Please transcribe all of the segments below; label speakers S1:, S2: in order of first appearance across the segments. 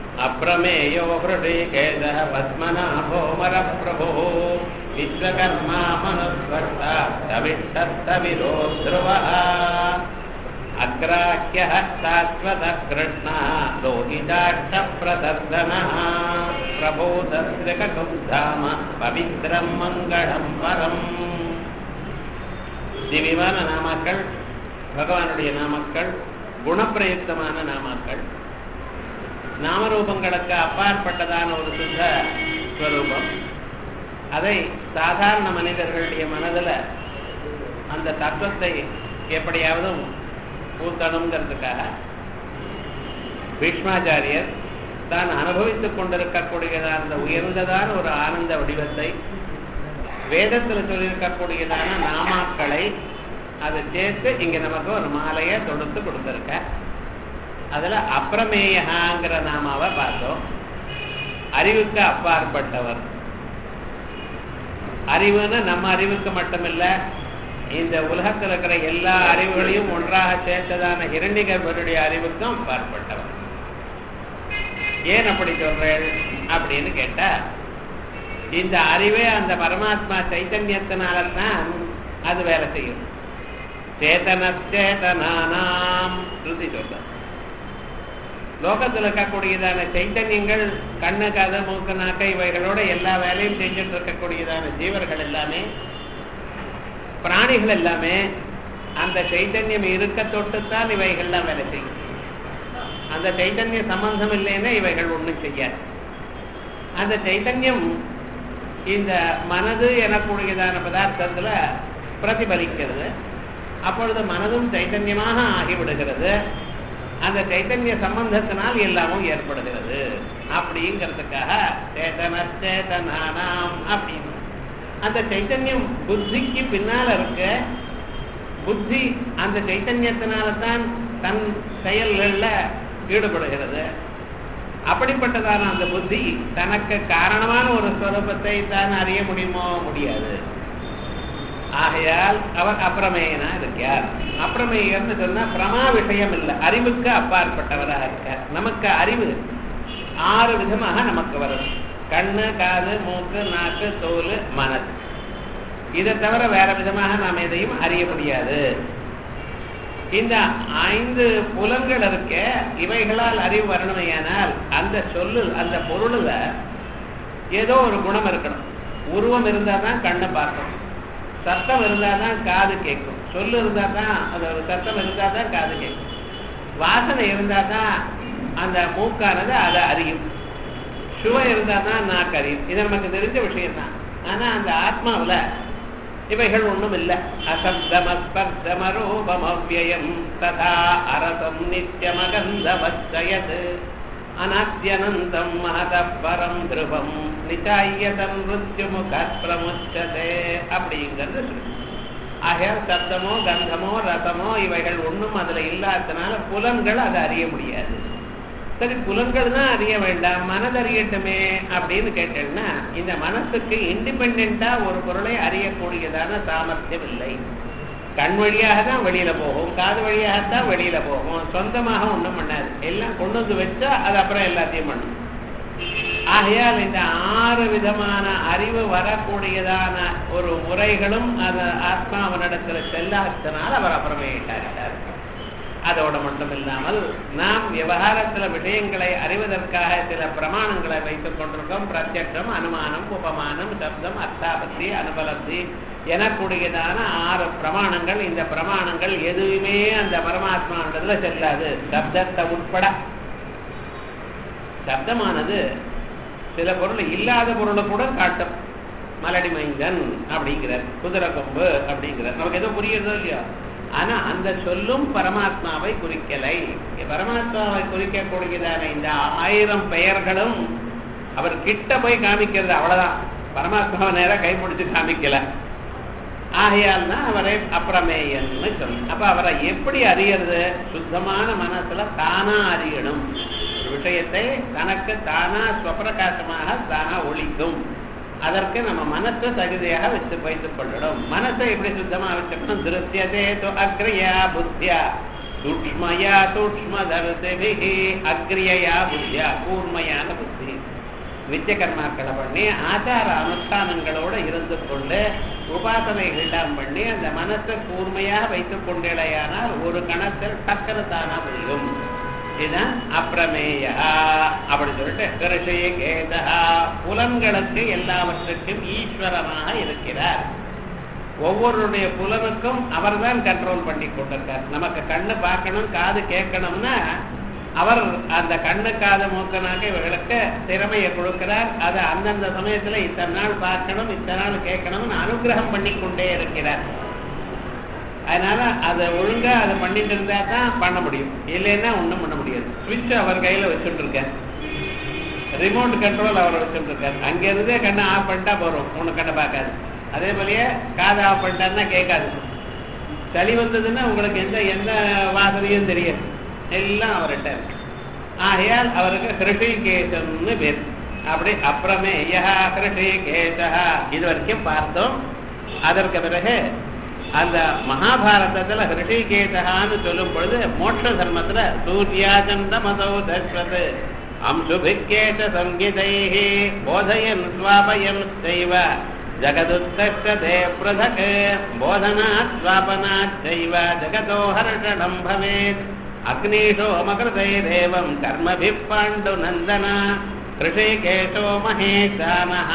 S1: अप्रमेयो हृदयकेशः पद्मनाभोमरप्रभुः विश्वकर्मा मनुस्वर्ता सविष्टस्तविरो ध्रुवः अग्राह्यः शाश्वतः कृष्णः लोहिताक्षप्रदर्शनः प्रबोधस्त्रिककुब्धाम पवित्रं मङ्गलं परम् திவ்யமான நாமாக்கள் பகவானுடைய நாமாக்கள் குணப்பிரயுக்தமான நாமாக்கள் நாமரூபங்களுக்கு அப்பாற்பட்டதான ஒரு சுத்த ஸ்வரூபம் அதை சாதாரண மனிதர்களுடைய மனதில் அந்த தத்துவத்தை எப்படியாவது ஊத்தணுங்கிறதுக்காக பீஷ்மாச்சாரியர் தான் அனுபவித்துக் கொண்டிருக்கக்கூடியதான அந்த உயர்ந்ததான ஒரு ஆனந்த வடிவத்தை வேதத்தில் சொல்லியிருக்கக்கூடியதான நாமாக்களை அதை சேர்த்து இங்க நமக்கு ஒரு மாலையை தொடுத்து கொடுத்துருக்க அதுல அப்பிரமேயகாங்கிற நாமாவை பார்த்தோம் அறிவுக்கு அப்பாற்பட்டவர் அறிவுன்னு நம்ம அறிவுக்கு மட்டுமில்ல இந்த உலகத்தில் இருக்கிற எல்லா அறிவுகளையும் ஒன்றாக சேர்த்ததான இரண்டிகர்களுடைய அறிவுக்கும் அப்பாற்பட்டவர் ஏன் அப்படி சொல்றேன் அப்படின்னு கேட்டா இந்த அறிவே அந்த பரமாத்மா சைத்தன்யத்தினால்தான் அது வேலை செய்யும் சேதனச்சேதனானாம் ஸ்ருதி சொல்ற லோகத்தில் இருக்கக்கூடியதான சைத்தன்யங்கள் கண்ணு கதை மூக்கு நாக்க இவைகளோட எல்லா வேலையும் செஞ்சுட்டு இருக்கக்கூடியதான ஜீவர்கள் எல்லாமே பிராணிகள் எல்லாமே அந்த சைத்தன்யம் இருக்க தொட்டுத்தான் இவைகள்லாம் வேலை செய்யும் அந்த சைத்தன்ய சம்பந்தம் இல்லைன்னா இவைகள் ஒன்றும் செய்யாது அந்த சைத்தன்யம் இந்த மனது எனக்கூடியதான பதார்த்தத்துல பிரதிபலிக்கிறது அப்பொழுது மனதும் சைத்தன்யமாக ஆகிவிடுகிறது அந்த சைத்தன்ய சம்பந்தத்தினால் எல்லாமும் ஏற்படுகிறது அப்படிங்கிறதுக்காக சேதன சேதனானாம் அப்படின்னு அந்த சைத்தன்யம் புத்திக்கு பின்னால இருக்க புத்தி அந்த சைத்தன்யத்தினால தான் தன் செயல்கள்ல ஈடுபடுகிறது அப்படிப்பட்டதான அந்த புத்தி தனக்கு காரணமான ஒரு ஸ்வரூபத்தை தான் அறிய முடியுமோ முடியாது ஆகையால் அவர் அப்பிரமேயனா இருக்கார் அப்பிரமேயர்னு சொன்னா பிரமா விஷயம் இல்லை அறிவுக்கு அப்பாற்பட்டவராக இருக்கார் நமக்கு அறிவு ஆறு விதமாக நமக்கு வரும் கண்ணு காது மூக்கு நாக்கு தோல் மனது இதை தவிர வேற விதமாக நாம் எதையும் அறிய முடியாது இந்த ஐந்து புலன்கள் இருக்க இவைகளால் அறிவு வரணுமையானால் அந்த சொல்லு அந்த பொருளில் ஏதோ ஒரு குணம் இருக்கணும் உருவம் இருந்தால் தான் கண்ணை பார்க்கணும் சத்தம் இருந்தால் தான் காது கேட்கும் சொல்லு இருந்தால் தான் அது ஒரு சத்தம் இருந்தால் தான் காது கேட்கும் வாசனை இருந்தால் தான் அந்த மூக்கானது அதை அறியும் சுவை இருந்தால் தான் நாக்கு அறியும் இது நமக்கு தெரிஞ்ச விஷயம்தான் ஆனால் அந்த ஆத்மாவில் இவைகள் ஒன்றும் இல்லை அசப்தமஸ்பர்தமரூபமவ்யயம் ததா அரசம் நித்தியமகந்தவச்சயத் அனாத்யனந்தம் மகத பரம் திருபம் நிச்சாயதம் மிருத்யுமுக பிரமுச்சதே அப்படிங்கிறது சொல்லு ஆகையால் சப்தமோ கந்தமோ ரசமோ இவைகள் ஒன்றும் அதில் இல்லாததுனால புலன்கள் அதை அறிய முடியாது சரி புலன்கள் தான் அறிய வேண்டாம் மனதறியட்டுமே அப்படின்னு கேட்டேன்னா இந்த மனசுக்கு இண்டிபெண்டா ஒரு பொருளை அறியக்கூடியதான சாமர்த்தியம் இல்லை கண் வழியாக தான் வெளியில போகும் காது வழியாக தான் வெளியில போகும் சொந்தமாக ஒன்றும் பண்ணாது எல்லாம் கொண்டு வந்து வச்சா அது அப்புறம் எல்லாத்தையும் பண்ணும் ஆகையால் இந்த ஆறு விதமான அறிவு வரக்கூடியதான ஒரு முறைகளும் அது ஆத்மாவனிடத்துல செல்லாதனால் அவர் அப்புறமேட்டார் அதோட மட்டும் இல்லாமல் நாம் விவகாரத்துல விஷயங்களை அறிவதற்காக சில பிரமாணங்களை வைத்துக் கொண்டிருக்கோம் பிரத்யட்சம் அனுமானம் உபமானம் சப்தம் அர்த்தாபத்தி அனுபலப்தி எனக்கூடியதான ஆறு பிரமாணங்கள் இந்த பிரமாணங்கள் எதுவுமே அந்த பரமாத்மான்றதுல செல்லாது சப்தத்தை உட்பட சப்தமானது சில பொருள் இல்லாத பொருளை கூட காட்டும் மலடி மைந்தன் அப்படிங்கிறார் குதிரை கொம்பு அப்படிங்கிறார் நமக்கு எதோ புரியுறதோ இல்லையோ ஆனா அந்த சொல்லும் பரமாத்மாவை குறிக்கலை பரமாத்மாவை குறிக்கக்கூடியதான இந்த ஆயிரம் பெயர்களும் அவர் கிட்ட போய் காமிக்கிறது அவ்வளவுதான் பரமாத்மாவை நேரம் கைப்பிடிச்சு காமிக்கல ஆகையால் தான் அவரை அப்பிரமேயன்னு சொல்லி அப்ப அவரை எப்படி அறியறது சுத்தமான மனசுல தானா அறியணும் ஒரு விஷயத்தை தனக்கு தானா ஸ்வப்பிரகாசமாக தானா ஒழிக்கும் அதற்கு நம்ம மனசை தகுதியாக வச்சு வைத்துக் கொள்ளணும் மனசை எப்படி சுத்தமா வச்சுக்கணும் திருத்தியதே அக்ரியா புத்தியா சூக்மயா சூக்மதர்சிபிகி அக்ரியயா புத்தியா கூர்மையான புத்தி நித்திய கர்மாக்களை பண்ணி ஆச்சார அனுஷ்டானங்களோட இருந்து கொண்டு உபாசனைகள்லாம் பண்ணி அந்த மனசை கூர்மையாக வைத்துக் கொண்டேடையானால் ஒரு கணத்தில் டக்கர தானா முடியும் இதுதான் அப்பிரமேயா அப்படி சொல்லிட்டு கிருஷய கேதா புலன்களுக்கு எல்லாவற்றுக்கும் ஈஸ்வரனாக இருக்கிறார் ஒவ்வொருடைய புலனுக்கும் அவர்தான் கண்ட்ரோல் பண்ணி கொண்டிருக்கார் நமக்கு கண்ணு பார்க்கணும் காது கேட்கணும்னா அவர் அந்த கண்ணு காது மூக்கனாக இவர்களுக்கு திறமையை கொடுக்கிறார் அதை அந்தந்த சமயத்துல இத்தனை நாள் பார்க்கணும் இத்தனை நாள் கேட்கணும்னு அனுகிரகம் பண்ணி கொண்டே இருக்கிறார் அதனால அதை ஒழுங்கா அதை பண்ணிட்டு இருந்தா தான் பண்ண முடியும் இல்லைன்னா ஒன்றும் பண்ண முடியாது சுவிட்ச் அவர் கையில வச்சுட்டு இருக்கார் ரிமோட் கண்ட்ரோல் அவர் வச்சுட்டு இருக்காரு அங்க இருந்தே கண்ணை ஆஃப் பண்ணிட்டா போறோம் ஒண்ணு கண்ணை பார்க்காது அதே போலயே காதை ஆஃப் பண்ணிட்டாருன்னா கேட்காது சளி வந்ததுன்னா உங்களுக்கு எந்த எந்த வாசனையும் தெரியாது எல்லாம் அவர்கிட்ட இருக்கு ஆகையால் அவருக்கு ஹிருஷிகேசம்னு பேர் அப்படி அப்புறமே யஹா ஹிருஷிகேசா இது வரைக்கும் பார்த்தோம் அதற்கு பிறகு அந்த மகாபாரதத்துல ஹிருஷிகேசகான்னு சொல்லும் பொழுது மோட்ச தர்மத்துல சூர்யாச்சந்த மதௌ தஸ்வத் அம்சுபிக்கேஷ சங்கீதைः போதயன் ஸ்வாபயன் செய்வ ஜகதுத்தே பிரதக் போதனாத் ஸ்வாபனாத் செய்வ ஜகதோ ஹர்ஷணம் பவேத் அக்னீஷோ மகிருதைரேவம் கர்மபிப் பாண்டுநந்தன ரிஷிகேஷோ மகேஷானஹ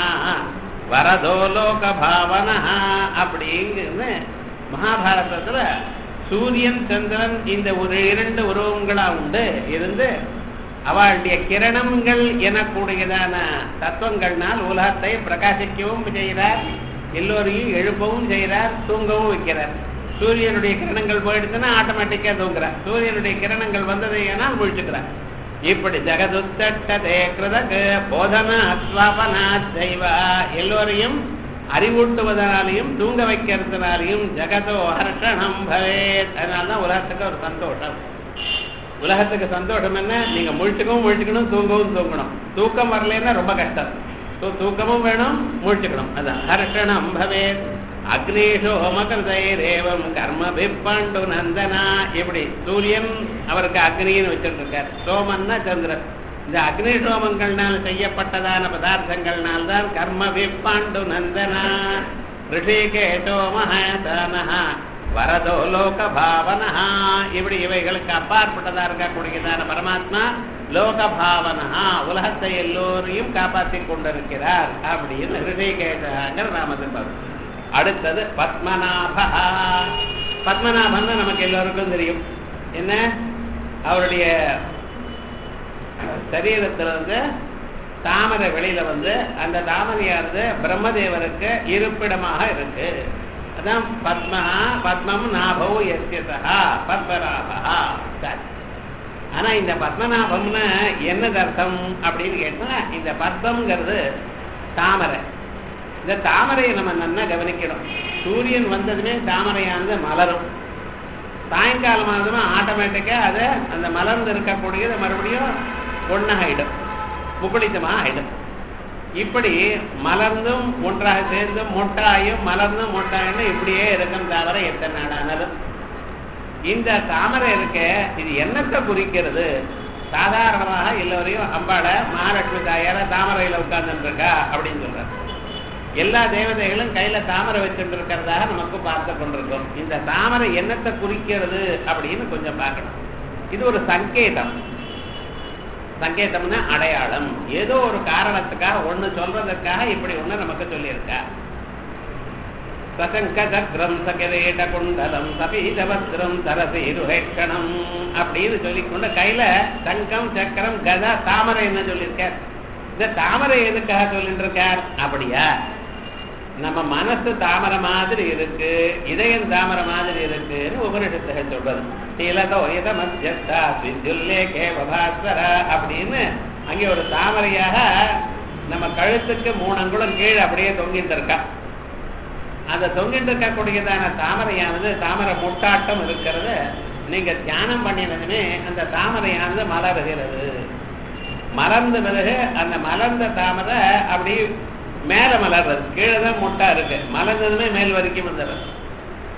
S1: வரதோ லோகபாவனஹ அப்படிங்கிறது மகாபாரதத்துல சூரியன் சந்திரன் இந்த ஒரு இரண்டு உருவங்களா உண்டு இருந்து அவளுடைய கிரணங்கள் எனக்கூடியதான தத்துவங்கள்னால் உலகத்தை பிரகாசிக்கவும் செய்கிறார் எல்லோரையும் எழுப்பவும் செய்கிறார் தூங்கவும் வைக்கிறார் சூரியனுடைய கிரணங்கள் போயிடுச்சுன்னா ஆட்டோமேட்டிக்கா தூங்குறார் சூரியனுடைய கிரணங்கள் வந்ததை ஏனால் முழிச்சுக்கிறார் இப்படி ஜெகதுத்தே கிருதகு போதனா அஸ்வாபனா செய்வா எல்லோரையும் அறிவூட்டுவதனாலையும் தூங்க வைக்கிறதுனாலையும் ஜெகதோ ஹர்ஷணம் பவேத் அதனால்தான் உலகத்துக்கு ஒரு சந்தோஷம் உலகத்துக்கு சந்தோஷம் என்ன நீங்க முழிச்சுக்கவும் முழிச்சுக்கணும் தூங்கவும் தூங்கணும் தூக்கம் வரலன்னா ரொம்ப கஷ்டம் ஸோ தூக்கமும் வேணும் முழிச்சுக்கணும் அதான் ஹர்ஷணம் பவேத் அக்னேஷோ மகதைரேவம் கர்ம பிப்பாண்டு நந்தனா இப்படி சூரியன் அவருக்கு அக்னின்னு வச்சுட்டு இருக்கார் சோமன்னா சந்திரன் இந்த அக்னி சோமங்கள்னால் செய்யப்பட்டதான பதார்த்தங்கள்னால் தான் கர்ம விப்பாண்டு நந்தனா ரிஷிகேஷோ மகாதானஹா வரதோ லோக பாவனஹா இப்படி இவைகளுக்கு அப்பாற்பட்டதா இருக்கக்கூடியதான பரமாத்மா லோக பாவனஹா உலகத்தை எல்லோரையும் காப்பாற்றி கொண்டிருக்கிறார் அப்படின்னு ரிஷிகேஷங்கிற நாமத்தில் அடுத்தது பத்மநாபா பத்மநாபன் நமக்கு எல்லோருக்கும் தெரியும் என்ன அவருடைய சரீரத்துல வந்து தாமரை வெளியில வந்து அந்த தாமரையானது பிரம்மதேவருக்கு இருப்பிடமாக இருக்கு அதான் பத்மஹா பத்மம் நாபவ் எஸ்யதா பத்மநாபா சரி ஆனா இந்த பத்மநாபம்னு என்னது அர்த்தம் அப்படின்னு கேட்டா இந்த பத்மங்கிறது தாமரை இந்த தாமரையை நம்ம நல்லா கவனிக்கணும் சூரியன் வந்ததுமே தாமரையானது மலரும் சாயங்காலம் ஆனதுமே ஆட்டோமேட்டிக்கா அதை அந்த மலர்ந்து இருக்கக்கூடியது மறுபடியும் ஒன்னாகிடும் முக்குளித்தமா ஆயிடும் இப்படி மலர்ந்தும் ஒன்றாக சேர்ந்தும் மொட்டாயும் மலர்ந்தும் மொட்டாயும் இப்படியே இருக்கும் தாமரை எத்தனை நாடானாலும் இந்த தாமரை இருக்க இது என்னத்தை குறிக்கிறது சாதாரணமாக எல்லோரையும் அம்பாட மகாலட்சுமி தாயார தாமரையில உட்கார்ந்துட்டு இருக்கா அப்படின்னு சொல்றாரு எல்லா தேவதைகளும் கையில தாமரை வச்சுட்டு இருக்கிறதாக நமக்கு பார்த்து கொண்டிருக்கோம் இந்த தாமரை என்னத்தை குறிக்கிறது அப்படின்னு கொஞ்சம் பார்க்கணும் இது ஒரு சங்கேதம் சங்கேதம்னா அடையாளம் ஏதோ ஒரு காரணத்துக்காக ஒண்ணு சொல்றதுக்காக இப்படி ஒண்ணு நமக்கு சொல்லியிருக்கா சசங்க சக்கரம் சகிரேட குண்டலம் சபீதவஸ்திரம் சரசீருஹேஷணம் அப்படின்னு சொல்லிக்கொண்டு கையில சங்கம் சக்கரம் கதா தாமரை என்ன சொல்லியிருக்கார் இந்த தாமரை எதுக்காக சொல்லிட்டு இருக்கார் அப்படியா நம்ம மனசு தாமரை மாதிரி இருக்கு இதயம் தாமரை மாதிரி இருக்குன்னு உபனிஷத்துகள் சொல்றது நீலதோ இத மத்தியஸ்தா வித்யுல்லே கேவபாஸ்வர அப்படின்னு அங்கே ஒரு தாமரையாக நம்ம கழுத்துக்கு மூணு அங்குலம் கீழே அப்படியே தொங்கிட்டு இருக்கா அந்த தொங்கிட்டு இருக்கக்கூடியதான தாமரையானது தாமரை முட்டாட்டம் இருக்கிறத நீங்க தியானம் பண்ணினதுமே அந்த தாமரையானது மலருகிறது மலர்ந்த பிறகு அந்த மலர்ந்த தாமரை அப்படி மேல மலர்றது கீழே தான் முட்டா இருக்கு மலர்ந்ததுமே மேல் வரைக்கும் வந்துடுறது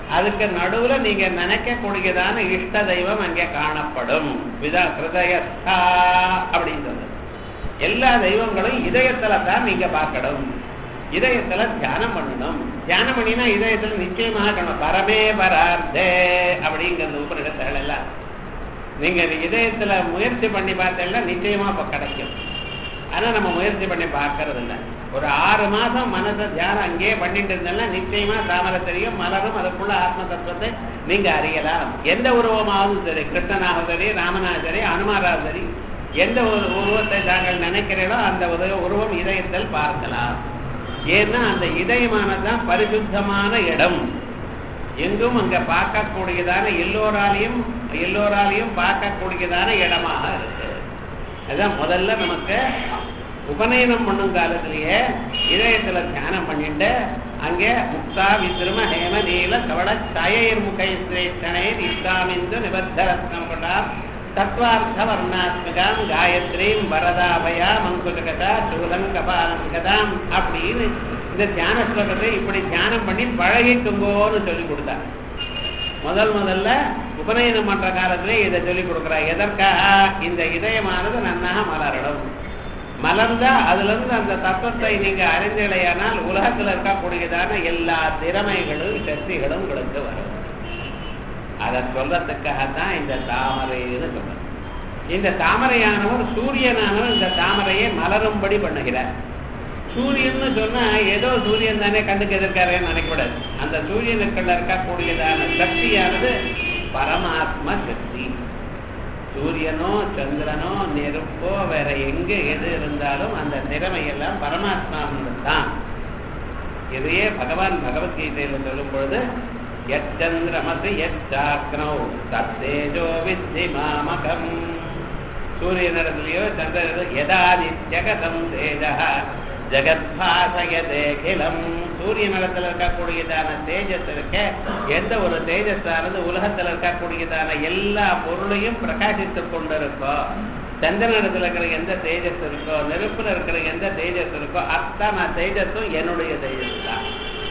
S1: அதுக்கு நடுவுல நீங்க நினைக்கக்கூடியதான இஷ்ட தெய்வம் அங்கே காணப்படும் விதா ஹிருதயஸ்தா அப்படின்னு சொல்றது எல்லா தெய்வங்களும் இதயத்துல தான் நீங்க பார்க்கணும் இதயத்துல தியானம் பண்ணணும் தியானம் பண்ணினா இதயத்துல நிச்சயமாக இருக்கணும் பரமே பரார்த்தே அப்படிங்கிறது உபநிடத்துகள் எல்லாம் நீங்க இதயத்துல முயற்சி பண்ணி பார்த்தீங்கன்னா நிச்சயமா இப்ப கிடைக்கும் ஆனா நம்ம முயற்சி பண்ணி பார்க்கறது இல்லை ஒரு ஆறு மாசம் மனசை தியானம் அங்கேயே பண்ணிட்டு இருந்தேன்னா நிச்சயமா தாமரை தெரியும் மலரும் அதுக்குள்ள ஆத்ம தத்துவத்தை நீங்க அறியலாம் எந்த உருவமாவது சரி கிருஷ்ணனாகவும் சரி ராமனாக சரி அனுமாராக சரி எந்த ஒரு உருவத்தை தாங்கள் நினைக்கிறீர்களோ அந்த ஒரு உருவம் இதயத்தில் பார்க்கலாம் ஏன்னா அந்த இதயமானதுதான் பரிசுத்தமான இடம் எங்கும் அங்க பார்க்கக்கூடியதான எல்லோராலையும் எல்லோராலையும் பார்க்கக்கூடியதான இடமாக இருக்கு அதான் முதல்ல நமக்கு உபநயனம் பண்ணும் காலத்திலேயே இதயத்துல தியானம் பண்ணிட்டு அங்கே முக்தா வித்ரும ஹேம நீல கவட சயைர் முகை சிரேஷ்டனை இஸ்லாமிந்து நிபத்தரத்னம் கொண்டார் தத்வார்த்த வர்ணாத்மிகாம் காயத்ரீம் வரதாபயா மங்குஜகதா சூலம் கபாலம் கதாம் அப்படின்னு இந்த தியான ஸ்லோகத்தை இப்படி தியானம் பண்ணி பழகிக்குங்கோன்னு சொல்லி கொடுத்தார் முதல் முதல்ல உபநயனம் பண்ற காலத்திலே இதை சொல்லி கொடுக்குறா எதற்காக இந்த இதயமானது நன்னாக மலரணும் மலர்ந்தா அதுல இருந்து அந்த தத்துவத்தை நீங்க அறிந்தீர்களேயானால் உலகத்துல இருக்கக்கூடியதான எல்லா திறமைகளும் சக்திகளும் உங்களுக்கு வரும் அதை சொல்றதுக்காகத்தான் இந்த தாமரைன்னு சொல்றது இந்த தாமரையானவர் சூரியனானவர் இந்த தாமரையை மலரும்படி பண்ணுகிறார் சூரியன்னு சொன்னா ஏதோ சூரியன் தானே கண்ணுக்கு எதிர்க்காரேன்னு நினைக்கக்கூடாது அந்த சூரியனுக்குள்ள இருக்கக்கூடியதான சக்தியானது பரமாத்ம சக்தி சூரியனோ சந்திரனோ நெருப்போ வேற எங்க எது இருந்தாலும் அந்த திறமையெல்லாம் பரமாத்மா தான் இதையே பகவான் பகவத்கீதையில சொல்லும் பொழுது எச்சந்திரமசி எச்சாக்னோ தத்தேஜோ வித்தி மாமகம் சூரியனிடத்திலேயோ சந்திரன் யதாதித்யகதம் தேஜா ஜெகத்பாசயதேகிலம் சூரிய நிலத்தில் இருக்கக்கூடியதான தேஜஸ் இருக்க எந்த ஒரு தேஜஸானது உலகத்தில் இருக்கக்கூடியதான எல்லா பொருளையும் பிரகாசித்துக் கொண்டிருக்கோ சந்திரனிடத்தில் இருக்கிற எந்த தேஜஸ் இருக்கோ நெருப்புல இருக்கிற எந்த தேஜஸ் இருக்கோ அத்தனை தேஜஸும் என்னுடைய தேஜஸ் தான்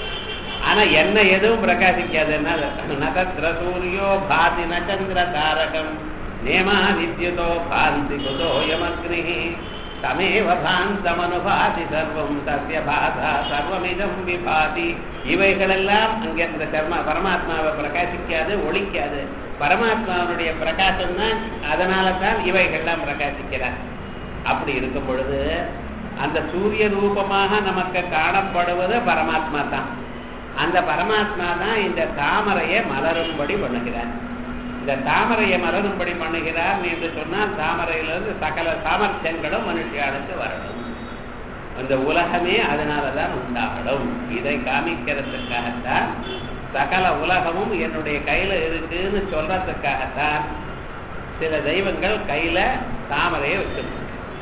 S1: ஆனா என்ன எதுவும் பிரகாசிக்காதுன்னா நகத்திர சூரியோ பாதி நச்சந்திர தாரகம் நேமா வித்யுதோ பாந்தி குதோ யமக்னி தமேவ பாந்தமனுபாதி சர்வம் தஸ்ய பாதா சர்வமிதம் விபாதி இவைகளெல்லாம் அங்கே அந்த கர்ம பரமாத்மாவை பிரகாசிக்காது ஒழிக்காது பரமாத்மாவுடைய பிரகாசம் தான் அதனால தான் இவைகள்லாம் பிரகாசிக்கிறார் அப்படி இருக்கும் பொழுது அந்த சூரிய ரூபமாக நமக்கு காணப்படுவது பரமாத்மா தான் அந்த பரமாத்மா தான் இந்த தாமரையை மலரும்படி பண்ணுகிறார் இந்த தாமரையை மலரும்படி பண்ணுகிறார் என்று சொன்னால் தாமரையிலிருந்து சகல சாமர்த்தியங்களும் மனுஷியாளுக்கு வரணும் இந்த உலகமே அதனாலதான் உண்டாகணும் இதை காமிக்கிறதுக்காகத்தான் சகல உலகமும் என்னுடைய கையில இருக்குன்னு சொல்றதுக்காகத்தான் சில தெய்வங்கள் கையில தாமரையை வச்சிருக்கும்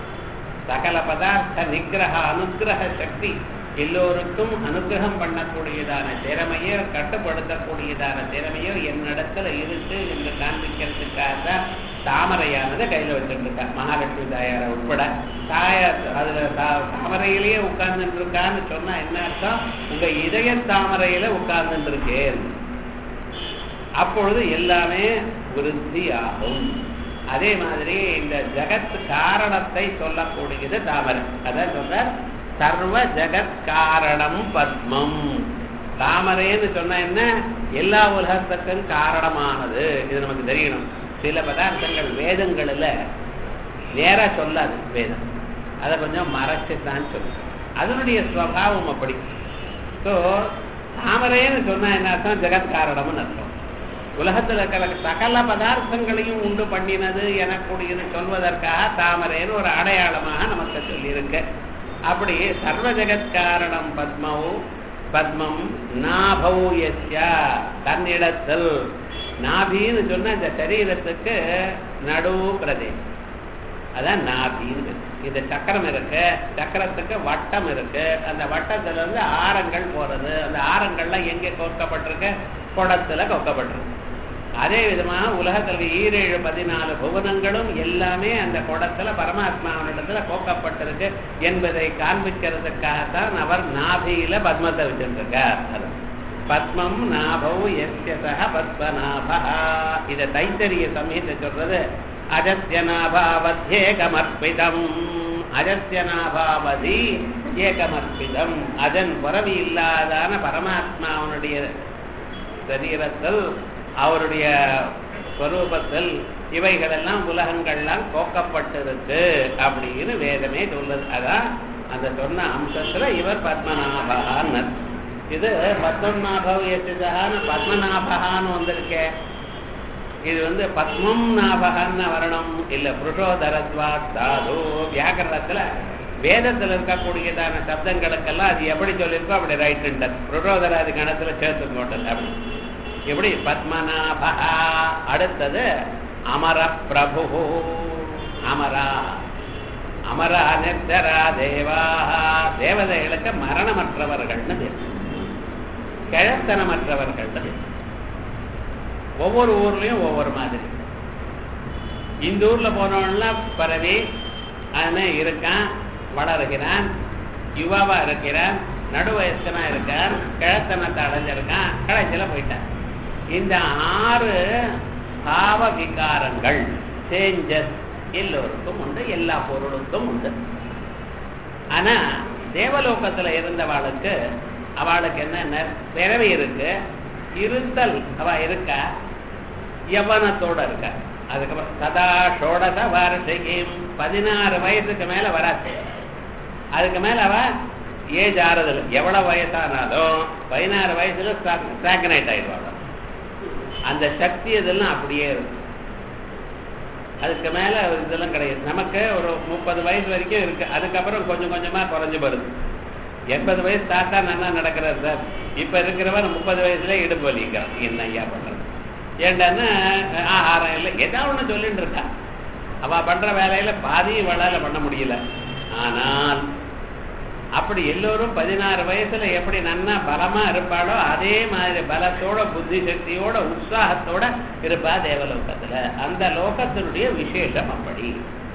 S1: சகல பதார்த்த நிகிரக அனுகிரக சக்தி எல்லோருக்கும் அனுகிரகம் பண்ணக்கூடியதான திறமையோ கட்டுப்படுத்தக்கூடியதான திறமையோ என்னிடத்துல இருக்கு என்று காண்பிக்கிறதுக்காக தான் தாமரையானது கையில வச்சுருக்கா மகாலட்சுமி தாயாரை உட்பட தாயார் அதுல தாமரையிலேயே உட்கார்ந்துட்டு இருக்கான்னு சொன்னா என்ன அர்த்தம் உங்க இதய தாமரையில உட்கார்ந்துட்டு இருக்கேன் அப்பொழுது எல்லாமே விருத்தி ஆகும் அதே மாதிரி இந்த ஜகத் காரணத்தை சொல்லக்கூடியது தாமரை அதான் சொல்ற சர்வ ஜகத் காரணம் பத்மம் தாமரைன்னு சொன்ன என்ன எல்லா உலகத்துக்கும் காரணமானது இது நமக்கு தெரியணும் சில பதார்த்தங்கள் வேதங்களில் நேரா சொல்லாது வேதம் அதை கொஞ்சம் மறைச்சுதான் சொல்லும் அதனுடைய ஸ்வபாவம் அப்படி ஸோ தாமரைன்னு சொன்னா என்ன அர்த்தம் ஜெகத் காரணம்னு அர்த்தம் உலகத்தில் இருக்கிற சகல பதார்த்தங்களையும் உண்டு பண்ணினது எனக்கூடியது சொல்வதற்காக தாமரைன்னு ஒரு அடையாளமாக நமக்கு சொல்லியிருக்கு அப்படி சர்வ ஜெகத் காரணம் பத்மவு பத்மம் நாபௌ யஸ்யா தன்னிடத்தில் நாபின்னு சொன்னா இந்த சரீரத்துக்கு நடு பிரதேசம் அதான் நாபின்னு இந்த சக்கரம் இருக்கு சக்கரத்துக்கு வட்டம் இருக்கு அந்த வட்டத்துல இருந்து ஆரங்கள் போறது அந்த ஆரங்கள்லாம் எங்கே கோர்க்கப்பட்டிருக்கு குடத்துல கொக்கப்பட்டிருக்கு அதே விதமா உலகத்துல ஈரேழு பதினாலு புவனங்களும் எல்லாமே அந்த குடத்துல பரமாத்மாவனிடத்துல கோக்கப்பட்டிருக்கு என்பதை காண்பிக்கிறதுக்காகத்தான் அவர் நாபியில பத்மத்தை வச்சிருக்கார் பத்மம் நாபௌ எஸ்ய சக பத்மநாபா இத தைத்தரிய சமயத்தை சொல்றது அஜஸ்ய நாபாவத்யேகமர்ப்பிதம் அஜஸ்ய நாபாவதி ஏகமர்ப்பிதம் அதன் பிறவி இல்லாதான பரமாத்மாவனுடைய சரீரத்தில் அவருடைய ஸ்வரூபத்தில் இவைகளெல்லாம் உலகங்கள்லாம் கோக்கப்பட்டிருக்கு அப்படின்னு வேதமே சொல்லுது அதான் அந்த சொன்ன அம்சத்துல இவர் பத்மநாபான்னு இது பத்மநாபவ் எச்சுதான்னு பத்மநாபகான்னு வந்திருக்கே இது வந்து பத்மம் நாபகன்னு வரணும் இல்ல புருஷோதரத்வா சாது வியாக்கரணத்துல வேதத்துல இருக்கக்கூடியதான சப்தங்களுக்கெல்லாம் அது எப்படி சொல்லியிருக்கோ அப்படி ரைட்டுண்டது புருஷோதராதி கணத்துல சேர்த்து போட்டது அப்படி எப்படி பத்மநாபா அடுத்தது அமர பிரபு அமரா அமரா நிர்தரா தேவா தேவதைகளுக்கு மரணமற்றவர்கள்னு பேர் கிழத்தனமற்றவர்கள்னு பேர் ஒவ்வொரு ஊர்லயும் ஒவ்வொரு மாதிரி இந்த ஊர்ல போனவன்லாம் பரவி அவன் இருக்கான் வளருகிறான் யுவாவா இருக்கிறான் நடு வயசுனா இருக்கான் கிழத்தனத்தை அடைஞ்சிருக்கான் கடைசியில போயிட்டான் இந்த ஆறு பாவ விகாரங்கள் சேஞ்சஸ் எல்லோருக்கும் உண்டு எல்லா பொருளுக்கும் உண்டு ஆனா தேவலோகத்துல இருந்தவாளுக்கு அவளுக்கு என்னென்ன பிறவி இருக்கு இருத்தல் அவ இருக்கா யவனத்தோட இருக்கா அதுக்கப்புறம் சதா ஷோடச வார்ஷிகம் பதினாறு வயசுக்கு மேல வராது அதுக்கு மேல அவ ஏஜ் ஆறுதல் எவ்வளவு வயசானாலும் பதினாறு வயசுல ஸ்டாக்னேட் ஆயிடுவாங்க அந்த சக்தி இதெல்லாம் அப்படியே இருக்கும் அதுக்கு மேல இதெல்லாம் கிடையாது நமக்கு ஒரு முப்பது வயசு வரைக்கும் இருக்கு அதுக்கப்புறம் கொஞ்சம் கொஞ்சமா குறைஞ்சு வருது எண்பது வயசு தாத்தா நல்லா நடக்கிறார் சார் இப்ப இருக்கிறவன் முப்பது வயசுல இடுப்பு வலிக்கிறான் என்ன ஐயா பண்றது ஏண்டான்னா ஆகாரம் இல்லை ஏதாவது ஒண்ணு சொல்லிட்டு இருக்கா அவ பண்ற வேலையில பாதியும் வளால பண்ண முடியல ஆனால் அப்படி எல்லோரும் பதினாறு வயசுல எப்படி நன்னா பலமா இருப்பாளோ அதே மாதிரி பலத்தோட புத்தி சக்தியோட உற்சாகத்தோட இருப்பா தேவலோகத்துல அந்த லோகத்தினுடைய விசேஷம் அப்படி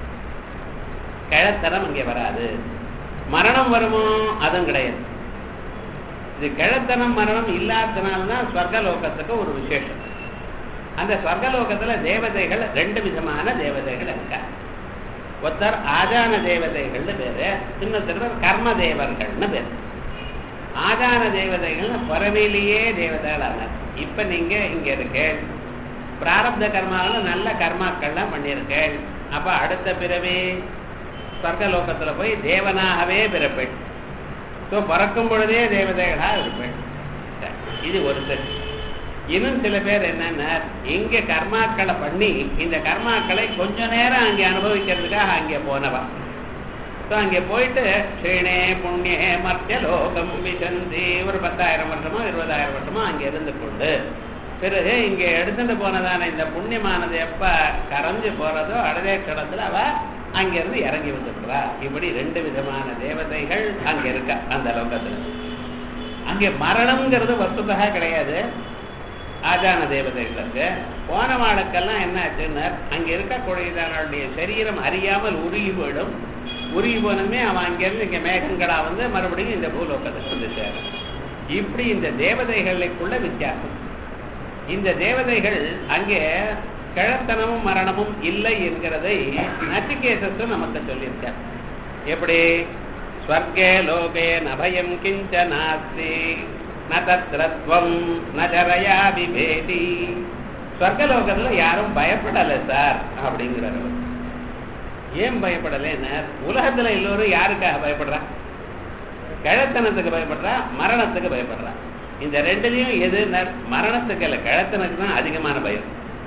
S1: கிழத்தனம் இங்கே வராது மரணம் வருமோ அதுவும் கிடையாது இது கிழத்தனம் மரணம் இல்லாதனால்தான் ஸ்வர்கலோகத்துக்கு ஒரு விசேஷம் அந்த ஸ்வர்கலோகத்துல தேவதைகள் ரெண்டு விதமான தேவதைகள் இருக்கா ஒருத்தர் ஆஜான தேவதைகள்னு பேரு இன்னொருத்தர் கர்ம தேவர்கள்னு பேரு ஆஜான தேவதைகள் பிறவிலேயே தேவதைகளான இப்ப நீங்க இங்க இருக்கு பிராரப்த கர்மாவில் நல்ல கர்மாக்கள்லாம் பண்ணியிருக்கேன் அப்ப அடுத்த பிறவி ஸ்வர்கலோகத்துல போய் தேவனாகவே பிறப்பேன் ஸோ பிறக்கும் பொழுதே தேவதைகளாக இருப்பேன் இது ஒரு சரி இன்னும் சில பேர் என்னன்னா இங்க கர்மாக்களை பண்ணி இந்த கர்மாக்களை கொஞ்ச நேரம் அங்கே அனுபவிக்கிறதுக்காக அங்கே போனவா ஸோ அங்கே போயிட்டு ஸ்ரீனே புண்ணிய மத்திய லோகம் விசந்தி ஒரு பத்தாயிரம் வருஷமோ இருபதாயிரம் வருஷமோ அங்கே இருந்து கொண்டு பிறகு இங்கே எடுத்துட்டு போனதான இந்த புண்ணியமானது எப்ப கரைஞ்சு போறதோ அடதே கடத்துல அவ அங்கிருந்து இறங்கி வந்துடுறா இப்படி ரெண்டு விதமான தேவதைகள் அங்க இருக்கா அந்த லோகத்துல அங்கே மரணம்ங்கிறது வசுதகா கிடையாது ஆஜான தேவதைகளுக்கு போன வாளுக்கெல்லாம் என்ன ஆச்சுன்னா அங்க இருக்கக்கூடியதானுடைய சரீரம் அறியாமல் உருகி போயிடும் உருகி போனதுமே அவன் அங்கிருந்து இங்க மேகங்களா வந்து மறுபடியும் இந்த பூலோகத்துக்கு வந்து சேரும் இப்படி இந்த தேவதைகளுக்குள்ள வித்தியாசம் இந்த தேவதைகள் அங்கே கிழத்தனமும் மரணமும் இல்லை என்கிறதை நச்சிகேசஸும் நமக்கு சொல்லியிருக்கார் எப்படி ஸ்வர்கே லோகே நபயம் கிஞ்ச நாஸ்தி நதத்ரத்வம் நஜரயா விபேதி ஸ்வர்கலோகத்துல யாரும் பயப்படலை சார் அப்படிங்கிறார் ஏன் பயப்படலைன்னா உலகத்துல எல்லோரும் யாருக்காக பயப்படுறா கிழத்தனத்துக்கு பயப்படுறா மரணத்துக்கு பயப்படுறா இந்த ரெண்டுலையும் எது மரணத்துக்கு இல்லை கிழத்தனுக்கு தான் அதிகமான பயம்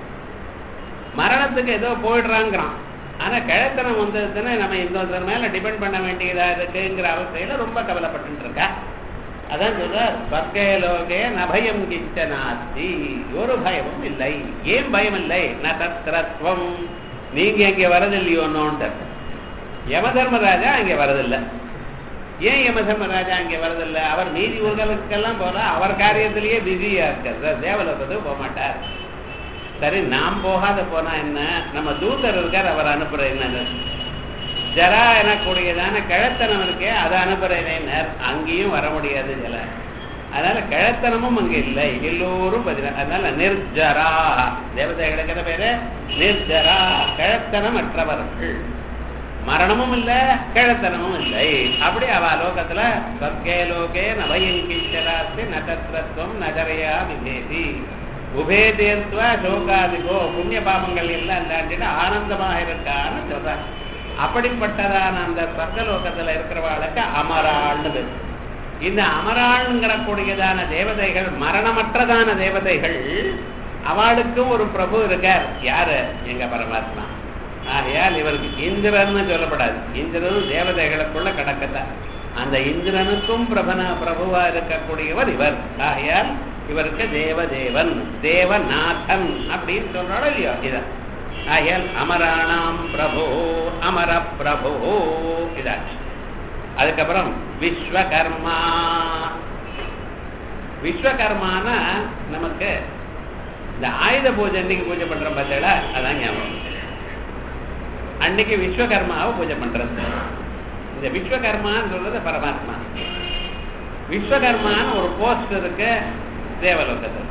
S1: மரணத்துக்கு ஏதோ போயிடுறாங்கிறான் ஆனா கிழத்தனம் வந்ததுன்னா நம்ம இன்னொருத்தர் மேல டிபெண்ட் பண்ண வேண்டியதா இருக்குங்கிற அவஸ்தையில ரொம்ப கவலைப்பட்டு இருக்கா அதான் சொல்ற ஸ்வர்கலோகே நபயம் கிஞ்ச நாஸ்தி ஒரு பயமும் இல்லை ஏன் பயம் இல்லை ந தத்ரத்வம் நீங்க இங்க வரதில்லையோன்னு யம தர்மராஜா இங்க வரதில்லை ஏன் யம தர்மராஜா இங்க வரதில்லை அவர் நீதி ஊர்களுக்கெல்லாம் போல அவர் காரியத்திலேயே பிஸியா இருக்கார் தேவலோகத்துக்கு போக மாட்டார் சரி நாம் போகாத போனா என்ன நம்ம தூதர் இருக்கார் அவர் அனுப்புற என்னது ஜரா எனக்கூடியதான கிழத்தனம் இருக்கே அதை அனுப்புறேன் அங்கேயும் வர முடியாது ஜல அதனால கிழத்தனமும் அங்க இல்லை எல்லோரும் பதினா அதனால நிர்ஜரா தேவதைகளுக்கு என்ன பேரு நிர்ஜரா கிழத்தனமற்றவர்கள் மரணமும் இல்ல கிழத்தனமும் இல்லை அப்படி அவ லோகத்துல சொர்க்கே லோகே நவயங்கிச்சராஸ்தி நகத்திரத்துவம் நகரையா விபேதி உபேதேத்வா சோகாதிகோ புண்ணிய பாபங்கள் எல்லாம் தாண்டிட்டு ஆனந்தமாக இருக்கான்னு சொல்றாங்க அப்படிப்பட்டதான அந்த சொர்க்கலோகத்துல இருக்கிறவாளுக்கு அமராள்னு பேரு இந்த அமராள்ங்கிற கூடியதான தேவதைகள் மரணமற்றதான தேவதைகள் அவளுக்கும் ஒரு பிரபு இருக்கார் யாரு எங்க பரமாத்மா ஆகையால் இவருக்கு இந்திரன்னு சொல்லப்படாது இந்திரனும் தேவதைகளுக்குள்ள கடக்கத்தான் அந்த இந்திரனுக்கும் பிரபன பிரபுவா இருக்கக்கூடியவர் இவர் ஆகையால் இவருக்கு தேவதேவன் தேவநாதன் அப்படின்னு சொல்றாலும் இல்லையோ இதான் ஆகையால் அமராணாம் பிரபு அமர பிரபு இதாச்சு அதுக்கப்புறம் விஸ்வகர்மா விஸ்வகர்மானா நமக்கு இந்த ஆயுத பூஜை அன்னைக்கு பூஜை பண்றோம் பார்த்தீங்களா அதான் ஞாபகம் அன்னைக்கு விஸ்வகர்மாவை பூஜை பண்றது இந்த விஸ்வகர்மான்னு சொல்றது பரமாத்மா விஸ்வகர்மான்னு ஒரு போஸ்ட் இருக்கு தேவலோகத்தில்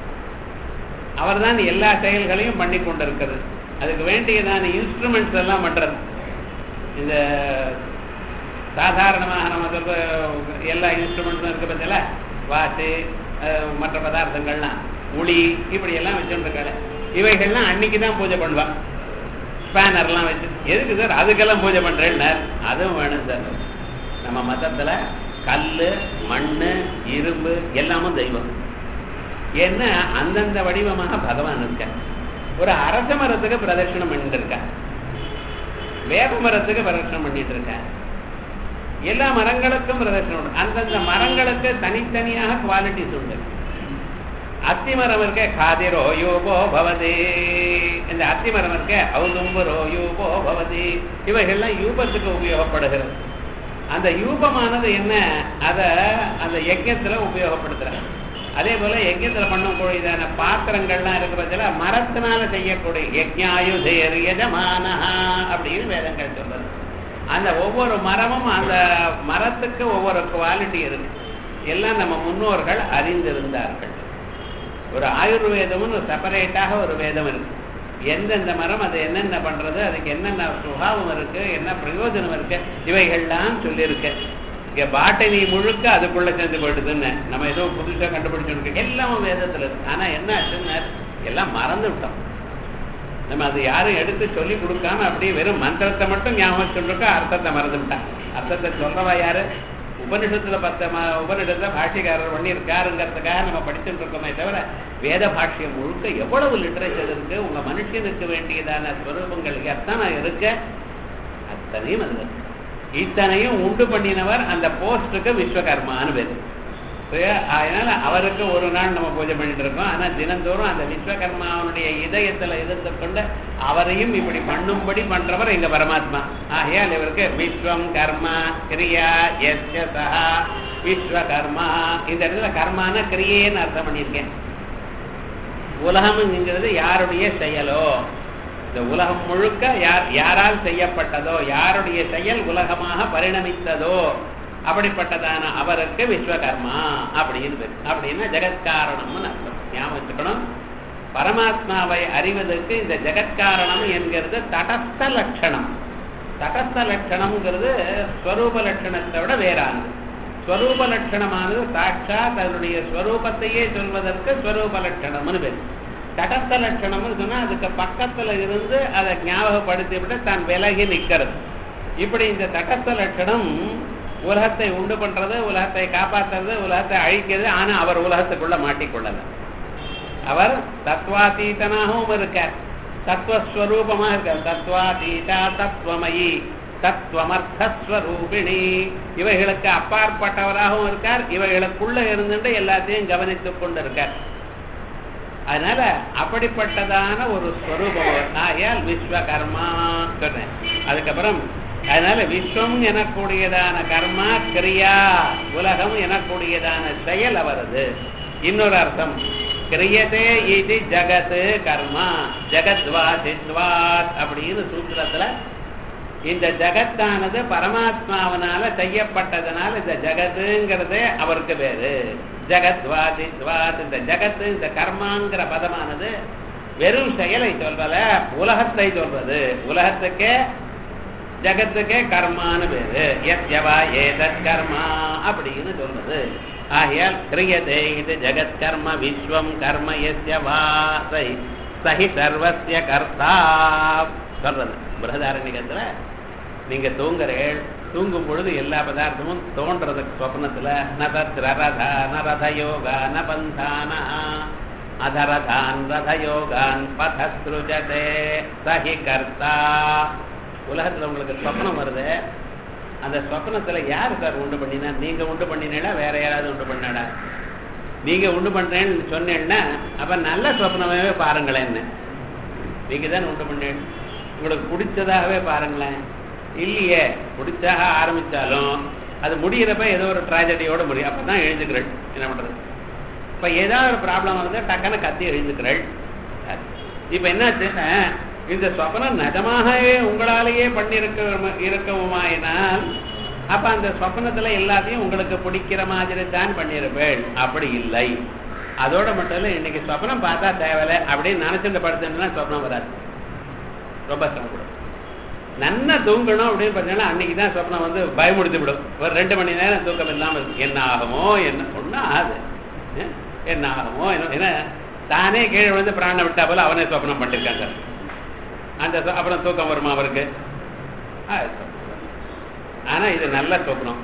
S1: அவர் தான் எல்லா செயல்களையும் பண்ணி கொண்டிருக்கிறது அதுக்கு வேண்டியதான இன்ஸ்ட்ருமெண்ட்ஸ் எல்லாம் பண்றது இந்த சாதாரணமாக நம்ம சொல்ற எல்லா இன்ஸ்ட்ருமெண்ட்ஸும் இருக்கு பார்த்தீங்களா வாட்சு மற்ற பதார்த்தங்கள்லாம் உளி இப்படி எல்லாம் வச்சுருக்காங்க இவைகள்லாம் அன்னைக்கு தான் பூஜை பண்ணுவா ஸ்பேனர்லாம் வச்சு எதுக்கு சார் அதுக்கெல்லாம் பூஜை பண்றேன்னு அதுவும் வேணும் சார் நம்ம மதத்துல கல் மண் இரும்பு எல்லாமும் தெய்வம் ஏன்னா அந்தந்த வடிவமாக பகவான் இருக்க ஒரு அரச மரத்துக்கு பிரதட்சணம் பண்ணிட்டு இருக்க வேப்ப மரத்துக்கு பிரதட்சணம் பண்ணிட்டு இருக்க எல்லா மரங்களுக்கும் பிரதட்சணம் உண்டு அந்தந்த மரங்களுக்கு தனித்தனியாக குவாலிட்டிஸ் உண்டு அத்தி மரம் இருக்க காதிரோ யூபோ பவதி இந்த அத்தி மரம் இருக்க ஔதும்பரோ யூபோ பவதி இவைகள்லாம் யூபத்துக்கு உபயோகப்படுகிறது அந்த யூபமானது என்ன அதை அந்த யஜ்யத்துல உபயோகப்படுத்துறாங்க அதே போல யஜ்யத்துல பண்ணக்கூடியதான பாத்திரங்கள்லாம் இருக்கு பட்சத்துல மரத்தினால செய்யக்கூடிய யஜ்யாயுதேர் யஜமானஹா அப்படின்னு வேதங்கள் சொல்றது அந்த ஒவ்வொரு மரமும் அந்த மரத்துக்கு ஒவ்வொரு குவாலிட்டி இருக்கு எல்லாம் நம்ம முன்னோர்கள் அறிந்திருந்தார்கள் ஒரு ஆயுர்வேதம்னு செப்பரேட்டாக ஒரு வேதம் இருக்கு எந்தெந்த மரம் அது என்னென்ன பண்றது அதுக்கு என்னென்ன சுபாவம் இருக்கு என்ன பிரயோஜனம் இருக்கு இவைகள்லாம் சொல்லியிருக்கு இங்க பாட்டனி முழுக்க அதுக்குள்ள சேர்ந்து போயிடுதுன்னு நம்ம ஏதோ புதுசா கண்டுபிடிச்சோம் எல்லாமும் வேதத்துல இருக்கு ஆனா என்ன ஆச்சுன்னா எல்லாம் மறந்து விட்டோம் நம்ம அது யாரும் எடுத்து சொல்லி கொடுக்காம அப்படியே வெறும் மந்திரத்தை மட்டும் ஞாபகம் சொல்லிருக்கோம் அர்த்தத்தை மறந்துவிட்டான் அர்த்தத்தை சொல்றவா யாரு உபனிஷத்துல பத்த உபனிஷத்துல பாஷ்யக்காரர் பண்ணியிருக்காருங்கிறதுக்காக நம்ம படிச்சுட்டு இருக்கோமே தவிர வேத பாஷ்யம் முழுக்க எவ்வளவு லிட்டரேச்சர் இருக்கு உங்க மனுஷனுக்கு வேண்டியதான ஸ்வரூபங்கள் எத்தனை இருக்கு அத்தனையும் அது இத்தனையும் உண்டு பண்ணினவர் அந்த போஸ்டுக்கு விஸ்வகர்மான்னு பேரு அதனால அவருக்கு ஒரு நாள் நம்ம பூஜை பண்ணிட்டு இருக்கோம் ஆனா தினந்தோறும் அந்த விஸ்வகர்மாவனுடைய இதயத்துல இருந்து கொண்டு அவரையும் இப்படி பண்ணும்படி பண்றவர் எங்க பரமாத்மா ஆகையால் இவருக்கு விஸ்வம் கர்மா கிரியா எஸ்ய சஹா விஸ்வகர்மா இந்த இடத்துல கர்மான கிரியேன்னு அர்த்தம் பண்ணியிருக்கேன் உலகம்ங்கிறது யாருடைய செயலோ இந்த உலகம் முழுக்க யார் யாரால் செய்யப்பட்டதோ யாருடைய செயல் உலகமாக பரிணமித்ததோ அப்படிப்பட்டதான அவருக்கு விஸ்வகர்மா அப்படின்னு அப்படின்னா ஜெகத்காரணம்னு அர்த்தம் ஞாபகம் வச்சுக்கணும் பரமாத்மாவை அறிவதற்கு இந்த ஜெகத்காரணம் என்கிறது தடஸ்த லட்சணம் தடஸ்த லட்சணம்ங்கிறது ஸ்வரூப லட்சணத்தை விட வேறானது ஸ்வரூப லட்சணமானது சாட்சா தன்னுடைய ஸ்வரூபத்தையே சொல்வதற்கு ஸ்வரூப லட்சணம்னு பேர் தடஸ்த லட்சணம்னு சொன்னா அதுக்கு பக்கத்துல இருந்து அதை ஞாபகப்படுத்தி விட்டு தான் விலகி நிக்கிறது இப்படி இந்த தடஸ்த லட்சணம் உலகத்தை உண்டு பண்றது உலகத்தை காப்பாத்துறது உலகத்தை அழிக்கிறது ஆனா அவர் உலகத்துக்குள்ள மாட்டிக்கொள்ளல அவர் தத்வாதீதனாகவும் இருக்கார் தத்துவஸ்வரூபமா இருக்கார் தத்வாதீதா தத்துவமயி தத்துவமர்த்தஸ்வரூபிணி இவைகளுக்கு அப்பாற்பட்டவராகவும் இருக்கார் இவைகளுக்குள்ள இருந்துட்டு எல்லாத்தையும் கவனித்துக் கொண்டு இருக்கார் அதனால அப்படிப்பட்டதான ஒரு ஸ்வரூபம் ஆகையால் விஸ்வகர்மா சொன்னேன் அதுக்கப்புறம் அதனால விஸ்வம் எனக்கூடியதான கர்மா கிரியா உலகம் எனக்கூடியதான செயல் அவரது இன்னொரு அர்த்தம் கிரியதே இது ஜகத் கர்மா ஜகத்வா சித்வாத் அப்படின்னு சூத்திரத்துல இந்த ஜகத்தானது பரமாத்மாவனால செய்யப்பட்டதனால இந்த ஜகத்துங்கிறதே அவருக்கு பேரு ஜகத்வாதி துவாத் இந்த ஜகத்து இந்த கர்மாங்கிற பதமானது வெறும் செயலை சொல்றல உலகத்தை சொல்றது உலகத்துக்கே ஜகத்துக்கே கர்மான்னு பேரு எத்யவா ஏதத் கர்மா அப்படின்னு சொல்றது ஆகையால் கிரியதே இது ஜெகத் கர்ம விஸ்வம் கர்ம எஸ்யவா சை சஹி சர்வஸ்ய கர்த்தா சொல்றது பிரகதாரண்யத்துல நீங்க தூங்குறேள் தூங்கும் பொழுது எல்லா பதார்த்தமும் தோன்றதுக்கு சொப்னத்துல ந தத் ரதா ந ரத யோகா ந பந்தானா அதரதான் ரதயோகான் பதஸ்ருஜதே சஹி கர்த்தா உலகத்துல உங்களுக்கு சொப்னம் வருது அந்த சொப்னத்துல யார் சார் உண்டு பண்ணினா நீங்க உண்டு பண்ணினா வேற யாராவது உண்டு பண்ணாடா நீங்க உண்டு பண்றேன்னு சொன்னேன்னா அப்ப நல்ல சொப்னமாவே பாருங்களேன்னு நீங்க தான் உண்டு பண்ணேன் உங்களுக்கு பிடிச்சதாகவே பாருங்களேன் இல்லையே பிடிச்சாக ஆரம்பிச்சாலும் அது முடிகிறப்ப ஏதோ ஒரு ட்ராஜடியோட முடியும் அப்பதான் எழுந்துக்கிறேன் என்ன பண்றது இப்ப ஏதாவது ஒரு ப்ராப்ளம் வந்து டக்குன்னு கத்தி எழுந்துக்கிறேள் இப்ப என்னாச்சுன்னா இந்த சொப்னம் நிஜமாகவே உங்களாலேயே பண்ணிருக்க இருக்கவுமாயினால் அப்ப அந்த சொப்னத்துல எல்லாத்தையும் உங்களுக்கு பிடிக்கிற மாதிரி தான் பண்ணிருப்பேள் அப்படி இல்லை அதோட மட்டும் இல்லை இன்னைக்கு சொப்னம் பார்த்தா தேவையில்லை அப்படின்னு நினைச்சுட்டு படுத்துன்னா சொப்னம் வராது ரொம்ப சிரமப்படும் நன்னா தூங்கணும் அப்படின்னு பார்த்தீங்கன்னா அன்னைக்கு தான் சொப்னம் வந்து பயமுடுத்தி விடும் ஒரு ரெண்டு மணி நேரம் தூக்கம் இல்லாமல் இருக்கு என்ன ஆகுமோ என்ன ஒன்றும் ஆகுது என்ன ஆகுமோ என்ன ஏன்னா தானே கீழே விழுந்து பிராணம் விட்டா போல அவனே சொப்னம் பண்ணிருக்காங்க அந்த அப்புறம் தூக்கம் வருமா அவருக்கு ஆனா இது நல்ல சொப்னம்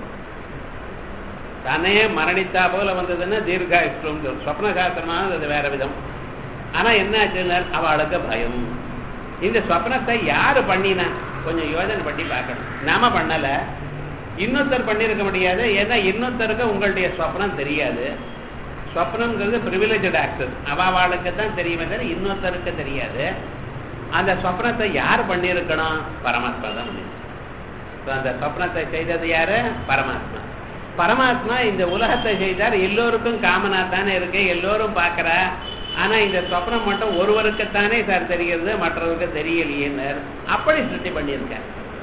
S1: தானே மரணித்தா போல வந்ததுன்னா தீர்காயுஷ்டம் சொப்ன சாஸ்திரமானது அது வேற விதம் ஆனா என்ன ஆச்சுன்னா அவளுக்கு பயம் இந்த சொப்னத்தை யாரு பண்ணினா கொஞ்சம் யோஜனை பண்ணி பார்க்கணும் நாம பண்ணல இன்னொருத்தர் பண்ணியிருக்க முடியாது ஏன்னா இன்னொருத்தருக்கு உங்களுடைய சொப்னம் தெரியாது சொப்னம்ங்கிறது ப்ரிவிலேஜட் ஆக்சஸ் அவாவாளுக்கு தான் தெரியுமே தவிர இன்னொருத்தருக்கு தெரியாது அந்த சொப்னத்தை யார் பண்ணியிருக்கணும் பரமாத்மா தான் பண்ணியிருக்கணும் அந்த சொப்னத்தை செய்தது யாரு பரமாத்மா பரமாத்மா இந்த உலகத்தை செய்தார் எல்லோருக்கும் காமனா தானே இருக்கு எல்லோரும் பார்க்கறா ஆனா இந்த சொப்னம் மட்டும் ஒருவருக்குத்தானே சார் தெரிகிறது மற்றவருக்கு தெரியலையேன்னு அப்படி சிருஷ்டி பண்ணியிருக்கார்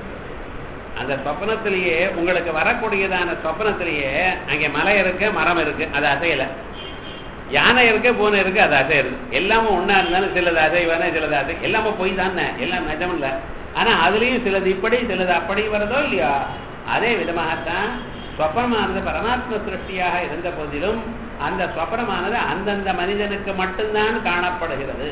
S1: அந்த சொப்னத்திலேயே உங்களுக்கு வரக்கூடியதான சொப்னத்திலேயே அங்கே மலை இருக்கு மரம் இருக்கு அது அசையல யானை இருக்கு பூனை இருக்கு அது அசையுது எல்லாமே ஒன்னா இருந்தாலும் சிலது அசைவானே சிலது அசை எல்லாமே பொய் தானே எல்லாம் நிஜம் இல்லை ஆனா அதுலயும் சிலது இப்படி சிலது அப்படி வருதோ இல்லையா அதே விதமாகத்தான் சொப்பனமானது பரமாத்ம சிருஷ்டியாக இருந்த போதிலும் அந்த சொப்பனமானது அந்தந்த மனிதனுக்கு மட்டும்தான் காணப்படுகிறது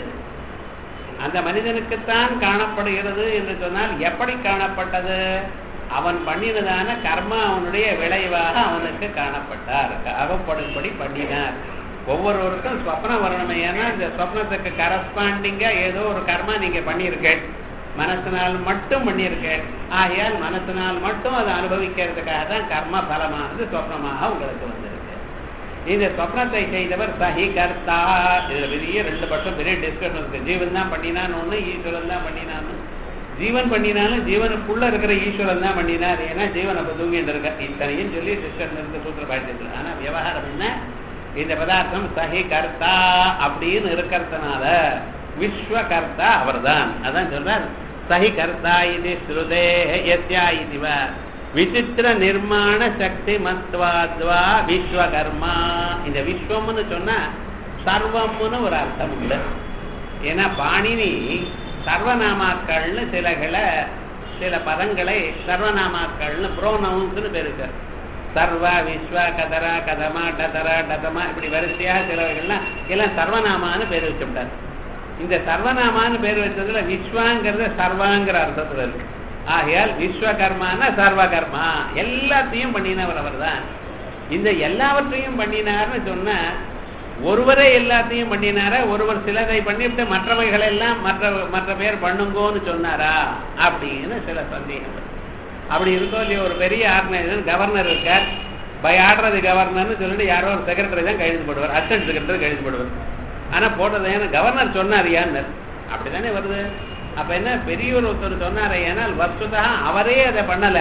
S1: அந்த மனிதனுக்குத்தான் காணப்படுகிறது என்று சொன்னால் எப்படி காணப்பட்டது அவன் பண்ணினதான கர்மா அவனுடைய விளைவாக அவனுக்கு காணப்பட்டார் அகப்படும்படி பண்ணினார் ஒவ்வொருவருக்கும் ஸ்வப்னம் வரணுமே ஏன்னா இந்த ஸ்வப்னத்துக்கு கரஸ்பாண்டிங்கா ஏதோ ஒரு கர்மா நீங்க பண்ணியிருக்கேன் மனசினால் மட்டும் பண்ணியிருக்கேன் ஆகையால் மனசினால் மட்டும் அதை அனுபவிக்கிறதுக்காக தான் கர்ம பலமானது சொப்னமாக உங்களுக்கு வந்திருக்கு இந்த சொப்னத்தை செய்தவர் சஹி கர்த்தா இதுல பெரிய ரெண்டு பட்சம் பெரிய டிஸ்கஷன் இருக்கு ஜீவன் தான் பண்ணினான்னு ஒண்ணு ஈஸ்வரன் தான் பண்ணினான்னு ஜீவன் பண்ணினாலும் ஜீவனுக்குள்ள இருக்கிற ஈஸ்வரன் தான் பண்ணினார் ஏன்னா ஜீவன் அப்ப தூங்கிட்டு இருக்க இத்தனையும் சொல்லி டிஸ்கஷன் இருக்கு சூத்திர பாட்டியத்தில் ஆனா விவகாரம் என்ன இந்த பதார்த்தம் சஹி கர்த்தா அப்படின்னு இருக்கிறதுனால விஸ்வகர்த்தா அவர்தான் அதான் சொல்றார் சஹி கர்த்தா இது ஸ்ருதே யத்யா இதுவ விசித்திர நிர்மாண சக்தி மத்வாத்வா விஸ்வகர்மா இந்த விஸ்வம்னு சொன்னா சர்வம்னு ஒரு அர்த்தம் உண்டு ஏன்னா பாணினி சர்வநாமாக்கள்னு சிலகளை சில பதங்களை சர்வநாமாக்கள்னு புரோனவுன்ஸ்னு பேருக்கு சர்வ விஸ்வ கதரா கதமா டதரா டதமா இப்படி வரிசையாக சிலவர்கள்லாம் எல்லாம் சர்வநாமான்னு பேர் வச்சுட்டார் இந்த சர்வநாமான்னு பேர் வச்சதுல விஸ்வாங்கிறது சர்வாங்கிற அர்த்தத்துல இருக்கு ஆகையால் விஸ்வகர்மான சர்வகர்மா எல்லாத்தையும் பண்ணினவர் அவர் தான் இந்த எல்லாவற்றையும் பண்ணினார்னு சொன்னா ஒருவரே எல்லாத்தையும் பண்ணினாரா ஒருவர் சிலதை பண்ணிவிட்டு மற்றவைகள் எல்லாம் மற்ற மற்ற பேர் பண்ணுங்கோன்னு சொன்னாரா அப்படின்னு சில சந்தேகம் அப்படி இருக்கோ இல்லையோ ஒரு பெரிய ஆர்கனைசேஷன் கவர்னர் இருக்கார் பை ஆடுறது கவர்னர்னு சொல்லிட்டு யாரோ ஒரு செக்ரட்டரி தான் கழிந்து போடுவார் அசிஸ்டன்ட் செக்ரட்டரி கழிந்து போடுவார் ஆனா போட்டது ஏன்னா கவர்னர் சொன்னார் யான்னு அப்படிதானே வருது அப்ப என்ன பெரியவர் ஒருத்தர் சொன்னார் ஏன்னால் வஸ்துதா அவரே அதை பண்ணல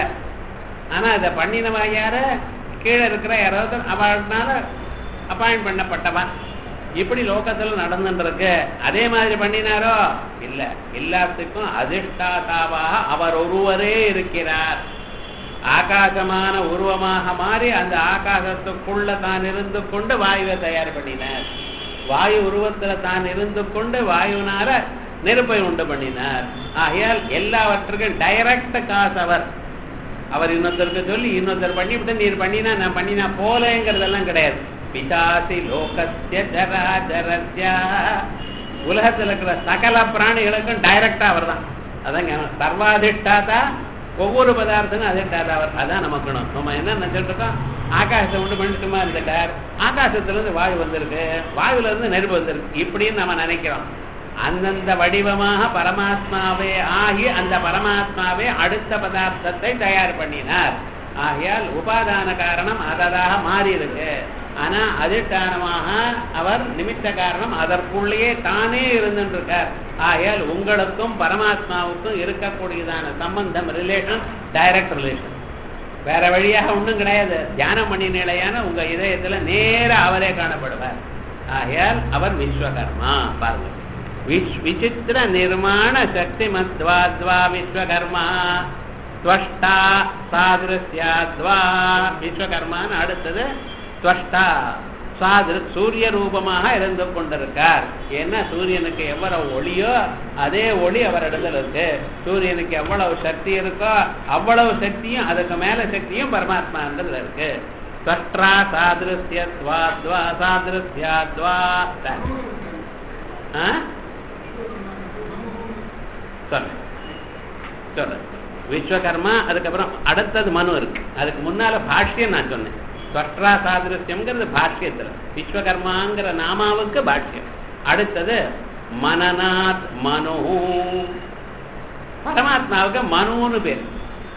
S1: ஆனா அதை பண்ணினவா யார கீழே இருக்கிற யாராவது அவனால அப்பாயிண்ட் பண்ணப்பட்டவன் இப்படி லோகத்துல நடந்துட்டு இருக்கு அதே மாதிரி பண்ணினாரோ இல்ல எல்லாத்துக்கும் அதிர்ஷ்டாதாவாக அவர் ஒருவரே இருக்கிறார் ஆகாசமான உருவமாக மாறி அந்த ஆகாசத்துக்குள்ள தான் இருந்து கொண்டு வாயுவை தயார் பண்ணினார் வாயு உருவத்துல தான் இருந்து கொண்டு வாயுனால நெருப்பை உண்டு பண்ணினார் ஆகையால் எல்லாவற்றுக்கும் டைரக்ட் காசு அவர் அவர் இன்னொருத்தருக்கு சொல்லி இன்னொருத்தர் பண்ணிவிட்டு நீர் பண்ணினா நான் பண்ணினா போலேங்கிறதெல்லாம் கிடையாது பிதாசி லோகஸ்ய ஜராஜரஸ்யா உலகத்தில் இருக்கிற சகல பிராணிகளுக்கும் டைரக்டா அவர் தான் அதான் ஞானம். சர்வாதிஷ்டாதா ஒவ்வொரு பதார்த்தமும் அதிஷ்டாதா அவர் அதான் நமக்கு நம்ம என்ன நினைச்சிட்டு இருக்கோம் ஆகாசத்தை உண்டு பண்ணி சும்மா இருந்துட்டார் ஆகாசத்துல இருந்து வாயு வந்திருக்கு வாயுல இருந்து நெருப்பு வந்திருக்கு இப்படின்னு நம்ம நினைக்கிறோம் அந்தந்த வடிவமாக பரமாத்மாவே ஆகி அந்த பரமாத்மாவே அடுத்த பதார்த்தத்தை தயார் பண்ணினார் ஆகையால் உபாதான காரணம் அததாக மாறி இருக்கு ஆனா அதிஷ்டானமாக அவர் நிமித்த காரணம் அதற்குள்ளேயே தானே இருந்துருக்கார் ஆகையால் உங்களுக்கும் பரமாத்மாவுக்கும் இருக்கக்கூடியதான சம்பந்தம் ரிலேஷன் டைரக்ட் ரிலேஷன் வேற வழியாக ஒண்ணும் கிடையாது தியானம் பண்ணி நிலையான உங்க இதயத்துல நேர அவரே காணப்படுவார் ஆகையால் அவர் விஸ்வகர்மா பாருங்க விஸ் விசித்திர நிர்மாண சக்தி மத்வாத்வா விஸ்வகர்மா துவஷ்டா சாதுரஸ்யாத்வா விஸ்வகர்மான்னு அடுத்தது துவஷ்டா சாது சூரிய ரூபமாக இருந்து கொண்டிருக்கார் ஏன்னா சூரியனுக்கு எவ்வளவு ஒளியோ அதே ஒளி அவரிடத்துல இருக்கு சூரியனுக்கு எவ்வளவு சக்தி இருக்கோ அவ்வளவு சக்தியும் அதுக்கு மேல சக்தியும் பரமாத்மா இருக்கு துவஷ்டா சாதுரஸ்யத்வா துவா சாதுரஸ்யாத்வா ஆ சொல்லு சொல்லு விஸ்வகர்மா அதுக்கப்புறம் அடுத்தது மனு இருக்கு அதுக்கு முன்னால பாஷ்யம் நான் சொன்னேன் ஸ்வட்ரா சாதிருஷ்யம்ங்கிறது பாஷ்யத்துல விஸ்வகர்மாங்கிற நாமாவுக்கு பாஷ்யம் அடுத்தது மனநாத் மனு பரமாத்மாவுக்கு மனுன்னு பேர்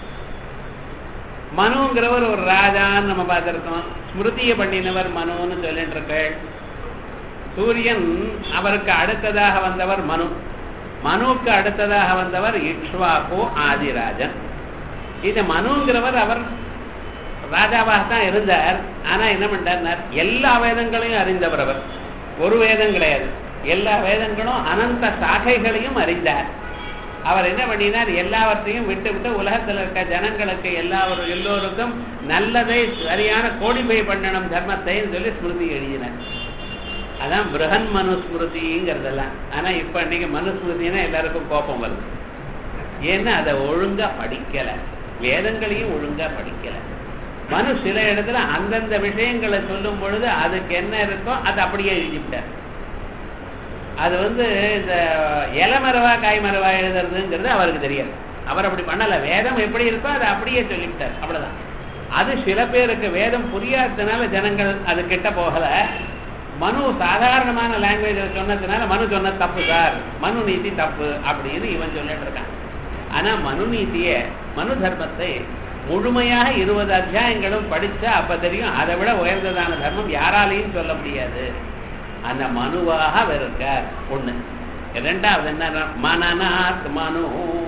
S1: மனுங்கிறவர் ஒரு ராஜான்னு நம்ம பார்த்திருக்கோம் ஸ்மிருதியை பண்ணினவர் மனுன்னு சொல்லிட்டு இருக்கேள் சூரியன் அவருக்கு அடுத்ததாக வந்தவர் மனு மனுவுக்கு அடுத்ததாக வந்தவர் இக்ஷ்வாகு ஆதிராஜன் இது மனுங்கிறவர் அவர் ராஜாவாக தான் இருந்தார் ஆனா என்ன பண்றார் எல்லா வேதங்களையும் அறிந்தவர் அவர் ஒரு வேதம் கிடையாது எல்லா வேதங்களும் அனந்த சாகைகளையும் அறிந்தார் அவர் என்ன பண்ணினார் எல்லாவற்றையும் விட்டு விட்டு உலகத்தில் இருக்க ஜனங்களுக்கு எல்லாரும் எல்லோருக்கும் நல்லதை சரியான கோடிபை பண்ணணும் தர்மத்தை சொல்லி ஸ்மிருதி எழுதினார் அதான் பிரகன் மனுஸ்மிருதிங்கிறதெல்லாம் ஆனா இப்ப இன்னைக்கு மனுஸ்மிருதினா எல்லாருக்கும் கோபம் வருது ஏன்னா அதை ஒழுங்கா படிக்கல வேதங்களையும் ஒழுங்கா படிக்கல மனு சில இடத்துல அந்தந்த விஷயங்களை சொல்லும் பொழுது அதுக்கு என்ன இருக்கோ அதை அப்படியே எழுதிவிட்டார் அது வந்து இந்த இலமரவா காய்மரவா எழுதுறதுங்கிறது அவருக்கு தெரியாது அவர் அப்படி பண்ணல வேதம் எப்படி இருக்கோ அதை அப்படியே சொல்லிவிட்டார் அவ்வளவுதான் அது சில பேருக்கு வேதம் புரியாததுனால ஜனங்கள் அது கிட்ட போகல மனு சாதாரணமான லாங்குவேஜில் சொன்னதுனால மனு சொன்ன தப்பு சார் மனு நீதி தப்பு அப்படின்னு இவன் சொல்லிட்டு இருக்கான் ஆனா மனு நீதிய மனு தர்மத்தை முழுமையாக இருபது அத்தியாயங்களும் படிச்சா அப்ப தெரியும் அதை விட உயர்ந்ததான தர்மம் யாராலையும் சொல்ல முடியாது அந்த மனுவாக அவர் இருக்கார் ஒண்ணு இரண்டாவது என்ன மனநாத் மனு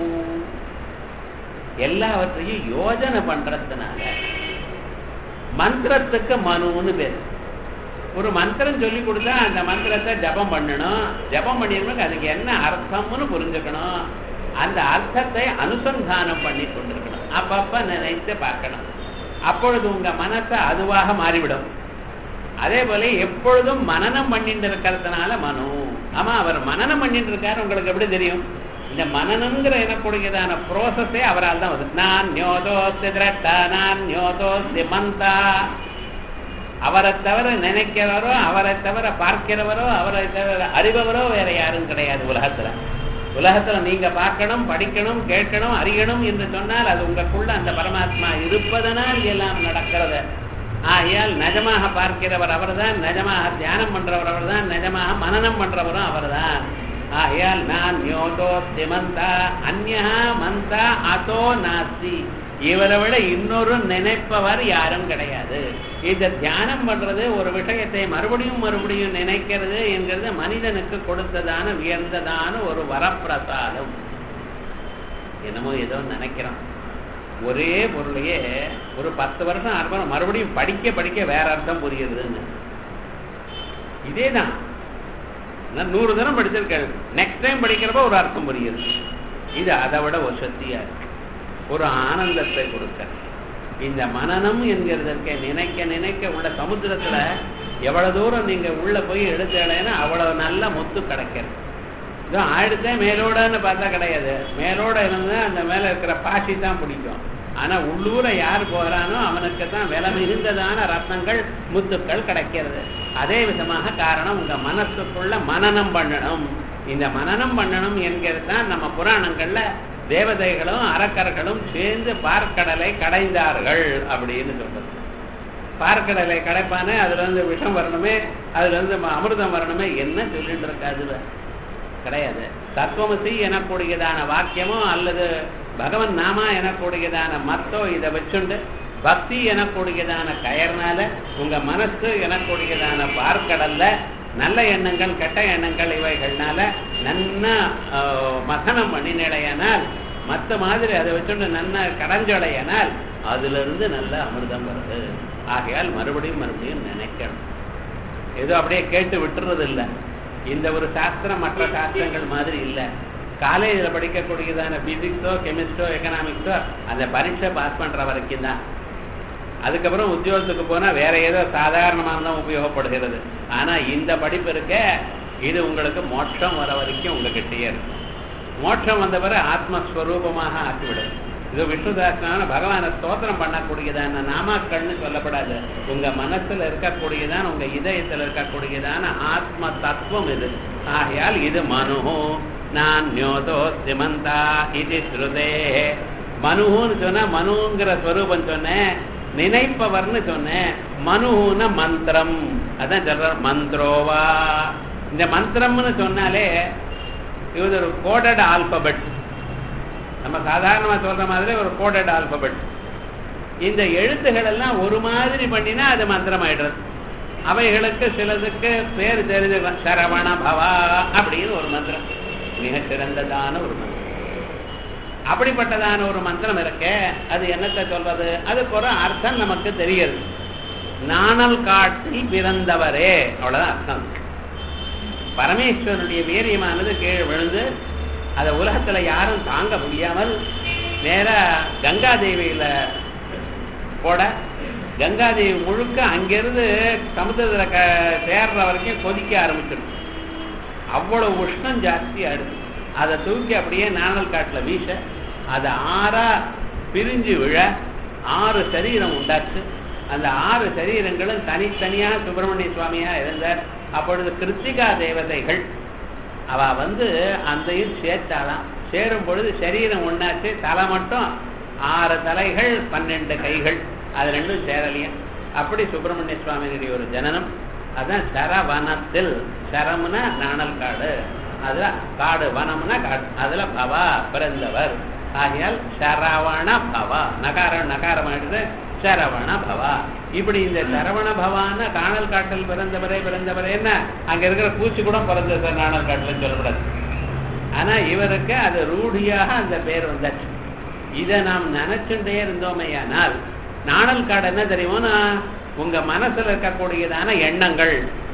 S1: எல்லாவற்றையும் யோஜனை பண்றதுனால மந்திரத்துக்கு மனுன்னு பேர் ஒரு மந்திரம் சொல்லி கொடுத்தா அந்த மந்திரத்தை ஜபம் பண்ணணும் ஜபம் பண்ணிருந்தா அதுக்கு என்ன அர்த்தம்னு புரிஞ்சுக்கணும் அந்த அர்த்தத்தை அனுசந்தானம் பண்ணி கொண்டிருக்கணும் அப்பப்ப நினைத்து பார்க்கணும் அப்பொழுது உங்க மனசை அதுவாக மாறிவிடும் அதே போல எப்பொழுதும் மனநம் பண்ணிட்டு இருக்கிறதுனால மனு ஆமா அவர் மனநம் பண்ணிட்டு இருக்காரு உங்களுக்கு எப்படி தெரியும் இந்த மனநம்ங்கிற எனக்கூடியதான ப்ரோசஸே அவரால் தான் வருது நான் ஞோதோஸ்தி திரட்டா நான் ஞோதோஸ்தி மந்தா அவரை தவிர நினைக்கிறவரோ அவரை தவிர பார்க்கிறவரோ அவரை தவிர அறிபவரோ வேற யாரும் கிடையாது உலகத்துல உலகத்துல நீங்க பார்க்கணும் படிக்கணும் கேட்கணும் அறியணும் என்று சொன்னால் அது உங்களுக்குள்ள அந்த பரமாத்மா இருப்பதனால் எல்லாம் நடக்கிறது ஆகையால் நிஜமாக பார்க்கிறவர் அவர்தான் நிஜமாக தியானம் பண்றவர் அவர்தான் நிஜமாக மனநம் பண்றவரும் அவர்தான் ஆகையால் நான் யோதோ திமந்தா அந்யா மந்தா அதோ நாஸ்தி இவரை விட இன்னொரு நினைப்பவர் யாரும் கிடையாது இந்த தியானம் பண்றது ஒரு விஷயத்தை மறுபடியும் மறுபடியும் நினைக்கிறது என்கிறது மனிதனுக்கு கொடுத்ததான உயர்ந்ததான ஒரு வரப்பிரசாதம் என்னமோ ஏதோ நினைக்கிறோம் ஒரே பொருளையே ஒரு பத்து வருஷம் அறுபது மறுபடியும் படிக்க படிக்க வேற அர்த்தம் புரியுதுன்னு இதே தான் நூறு தரம் படிச்சிருக்காரு நெக்ஸ்ட் டைம் படிக்கிறப்ப ஒரு அர்த்தம் புரியுது இது அதை விட ஒரு சக்தியா இருக்கு ஒரு ஆனந்தத்தை கொடுக்க இந்த மனநம் என்கிறதற்கு நினைக்க நினைக்க உள்ள சமுத்திரத்துல எவ்வளவு தூரம் நீங்க உள்ள போய் எடுத்தேன்னா அவ்வளவு நல்ல முத்து கிடைக்கிறது இதோ ஆயிடுத்தே மேலோடன்னு பார்த்தா கிடையாது மேலோட இருந்தா அந்த மேல இருக்கிற பாசி தான் பிடிக்கும் ஆனா உள்ளூர யார் போகிறானோ அவனுக்கு தான் விலை மிகுந்ததான ரத்னங்கள் முத்துக்கள் கிடைக்கிறது அதே விதமாக காரணம் உங்க மனசுக்குள்ள மனநம் பண்ணணும் இந்த மனநம் பண்ணணும் என்கிறது தான் நம்ம புராணங்கள்ல தேவதைகளும் அரக்கர்களும் சேர்ந்து பார்க்கடலை கடைந்தார்கள் அப்படின்னு சொல்றது பார்க்கடலை கடைப்பானே அதுல இருந்து விஷம் வரணுமே அதுல இருந்து ம- அமிர்தம் வரணுமே என்ன சொல்லிட்டு இருக்கா அதுல கிடையாது தத்துவமசி எனக்கூடியதான வாக்கியமோ அல்லது பகவன் நாமா எனக்கூடியதான மத்தோ இதை வச்சுண்டு பக்தி எனக்கூடியதான கயர்னால உங்க மனசு எனக்கூடியதான பார்க்கடல்ல நல்ல எண்ணங்கள் கெட்ட எண்ணங்கள் இவைகள்னால நன்னா ஆஹ், மதனம் பண்ணினடையானால் மத்த மாதிரி அதை வச்சுண்டு நன்னா கடைஞ்சடையானால் அதுல இருந்து நல்ல அமிர்தம் வருது ஆகையால் மறுபடியும் மறுபடியும் நினைக்கணும் ஏதோ அப்படியே கேட்டு விட்டுறது இல்ல இந்த ஒரு சாஸ்திரம் மற்ற சாஸ்திரங்கள் மாதிரி இல்ல காலேஜில் படிக்கக்கூடியதான பிசிக்ஸோ கெமிஸ்ட்ரோ எக்கனாமிக்ஸோ அந்த பரீட்சை பாஸ் பண்ற வரைக்கும் தான் அதுக்கப்புறம் உத்தியோகத்துக்கு போனா வேற ஏதோ சாதாரணமாக தான் உபயோகப்படுகிறது ஆனா இந்த படிப்பு இருக்க இது உங்களுக்கு மோட்சம் வர வரைக்கும் உங்ககிட்டயே இருக்கும் மோட்சம் வந்த பிறகு ஆத்மஸ்வரூபமாக ஆக்கிவிடும் இது விஷ்ணுதாசனான பகவானை ஸ்தோத்திரம் பண்ணக்கூடியதான நாமாக்கள்னு சொல்லப்படாது உங்க மனசுல இருக்கக்கூடியதான உங்க இதயத்துல இருக்கக்கூடியதான ஆத்ம தத்துவம் இது ஆகையால் இது மனு நான் ஞோதோ சிமந்தா இது ஸ்ருதே மனுன்னு சொன்னா மனுங்கிற ஸ்வரூபம் சொன்னேன் நினைப்பவர்னு சொன்னேன் மனுன மந்திரம் அதான் சொல்ற மந்திரோவா இந்த மந்திரம்னு சொன்னாலே இது ஒரு கோடட் ஆல்பபெட் நம்ம சாதாரணமா சொல்ற மாதிரி ஒரு கோடட் ஆல்பபெட் இந்த எழுத்துகள் எல்லாம் ஒரு மாதிரி பண்ணினா அது மந்திரம் ஆயிடுறது அவைகளுக்கு சிலதுக்கு பேர் தெரிஞ்சு சரவண பவா அப்படின்னு ஒரு மந்திரம் மிக சிறந்ததான ஒரு மந்திரம் அப்படிப்பட்டதான ஒரு மந்திரம் இருக்கே அது என்னத்தை சொல்றது அதுக்கு ஒரு அர்த்தம் நமக்கு தெரியுது நாணல் காட்டில் பிறந்தவரே அவ்வளவுதான் அர்த்தம் பரமேஸ்வரனுடைய வீரியமானது கீழே விழுந்து அதை உலகத்துல யாரும் தாங்க முடியாமல் நேரா கங்காதேவியில போட கங்காதேவி முழுக்க அங்கிருந்து சமுத்திரத்துல க சேர்ற வரைக்கும் கொதிக்க ஆரம்பிச்சிடும் அவ்வளவு உஷ்ணம் ஜாஸ்தி ஆயிடுது அதை தூக்கி அப்படியே நாணல் காட்டுல வீச அதை ஆறா பிரிஞ்சு விழ ஆறு சரீரம் உண்டாச்சு அந்த ஆறு சரீரங்களும் தனித்தனியா சுப்பிரமணிய சுவாமியா இருந்தார் அப்பொழுது கிருத்திகா தேவதைகள் அவ வந்து அந்த இது சேர்த்தாலாம் சேரும் பொழுது சரீரம் ஒண்ணாச்சு தலை மட்டும் ஆறு தலைகள் பன்னெண்டு கைகள் அது ரெண்டும் சேரலையும் அப்படி சுப்பிரமணிய சுவாமியினுடைய ஒரு ஜனனம் அதான் சரவனத்தில் சரம்னா நாணல் காடு அதுல காடு வனம்னா காடு அதுல பவா பிறந்தவர் ஆகையால் சரவண பவா நகாரம் நகாரம் ஆயிடுது சரவண பவா இப்படி இந்த சரவண பவான காணல் காட்டில் பிறந்தவரே பிறந்தவரே என்ன அங்க இருக்கிற பூச்சி கூட பிறந்தது நாணல் காட்டில் சொல்லக்கூடாது ஆனா இவருக்கு அது ரூಢியாக அந்த பேர் வந்தாச்சு இதை நாம் நினைச்சுட்டே இருந்தோமேயானால் நாணல் காடு என்ன தெரியுமோனா உங்க மனசுல இருக்கக்கூடியதான எண்ணங்கள்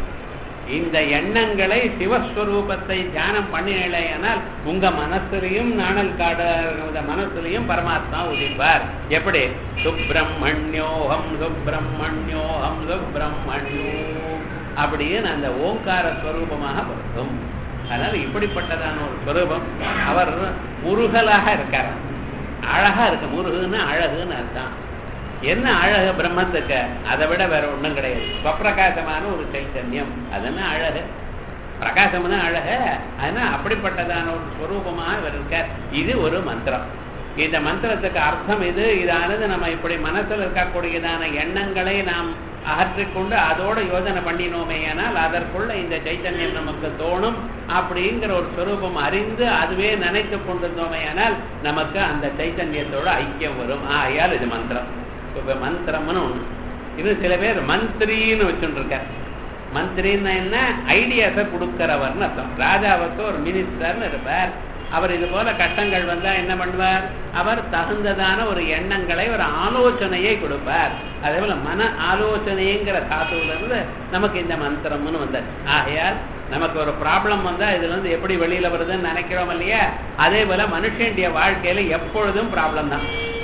S1: இந்த எண்ணங்களை சிவஸ்வரூபத்தை தியானம் பண்ணினேனால் உங்க மனசுலையும் நாணல் காடு இந்த மனசுலையும் பரமாத்மா உதிப்பார் எப்படி சுப்பிரமணியோகம் சுப்பிரமணியோகம் சுப்பிரமணியோ அப்படின்னு அந்த ஓங்கார ஸ்வரூபமாக பொருத்தும் அதனால இப்படிப்பட்டதான ஒரு ஸ்வரூபம் அவர் முருகலாக இருக்கார் அழகா இருக்கு முருகுன்னு அழகுன்னு அர்த்தம் என்ன அழகு பிரம்மத்துக்கு அதை விட வேற ஒண்ணும் கிடையாது ஸ்வப்பிரகாசமான ஒரு சைத்தன்யம் அதென்ன அழகு பிரகாசம்னா அழகு அதனால அப்படிப்பட்டதான ஒரு ஸ்வரூபமாக இவர் இருக்கார் இது ஒரு மந்திரம் இந்த மந்திரத்துக்கு அர்த்தம் இது இதானது நம்ம இப்படி மனசுல இருக்கக்கூடியதான எண்ணங்களை நாம் அகற்றிக்கொண்டு அதோட யோசனை பண்ணினோமே ஆனால் அதற்குள்ள இந்த சைத்தன்யம் நமக்கு தோணும் அப்படிங்கிற ஒரு ஸ்வரூபம் அறிந்து அதுவே நினைத்து கொண்டிருந்தோமே ஆனால் நமக்கு அந்த சைத்தன்யத்தோட ஐக்கியம் வரும் ஆகையால் இது மந்திரம் இப்ப மந்திரம்னு ஒண்ணு இன்னும் சில பேர் மந்திரின்னு வச்சுட்டு இருக்கார் மந்திரின்னா என்ன ஐடியாஸை கொடுக்கிறவர்னு அர்த்தம் ராஜாவுக்கு ஒரு மினிஸ்டர்னு இருப்பார் அவர் இது போல கஷ்டங்கள் வந்தா என்ன பண்ணுவார் அவர் தகுந்ததான ஒரு எண்ணங்களை ஒரு ஆலோசனையை கொடுப்பார் அதே போல மன ஆலோசனைங்கிற தாத்துவில இருந்து நமக்கு இந்த மந்திரம்னு வந்தார் ஆகையால் நமக்கு ஒரு ப்ராப்ளம் வந்தா இதுல இருந்து எப்படி வெளியில வருதுன்னு நினைக்கிறோம் இல்லையா அதே போல மனுஷனுடைய வாழ்க்கையில எப்பொழுதும் ப்ராப்ளம் தான்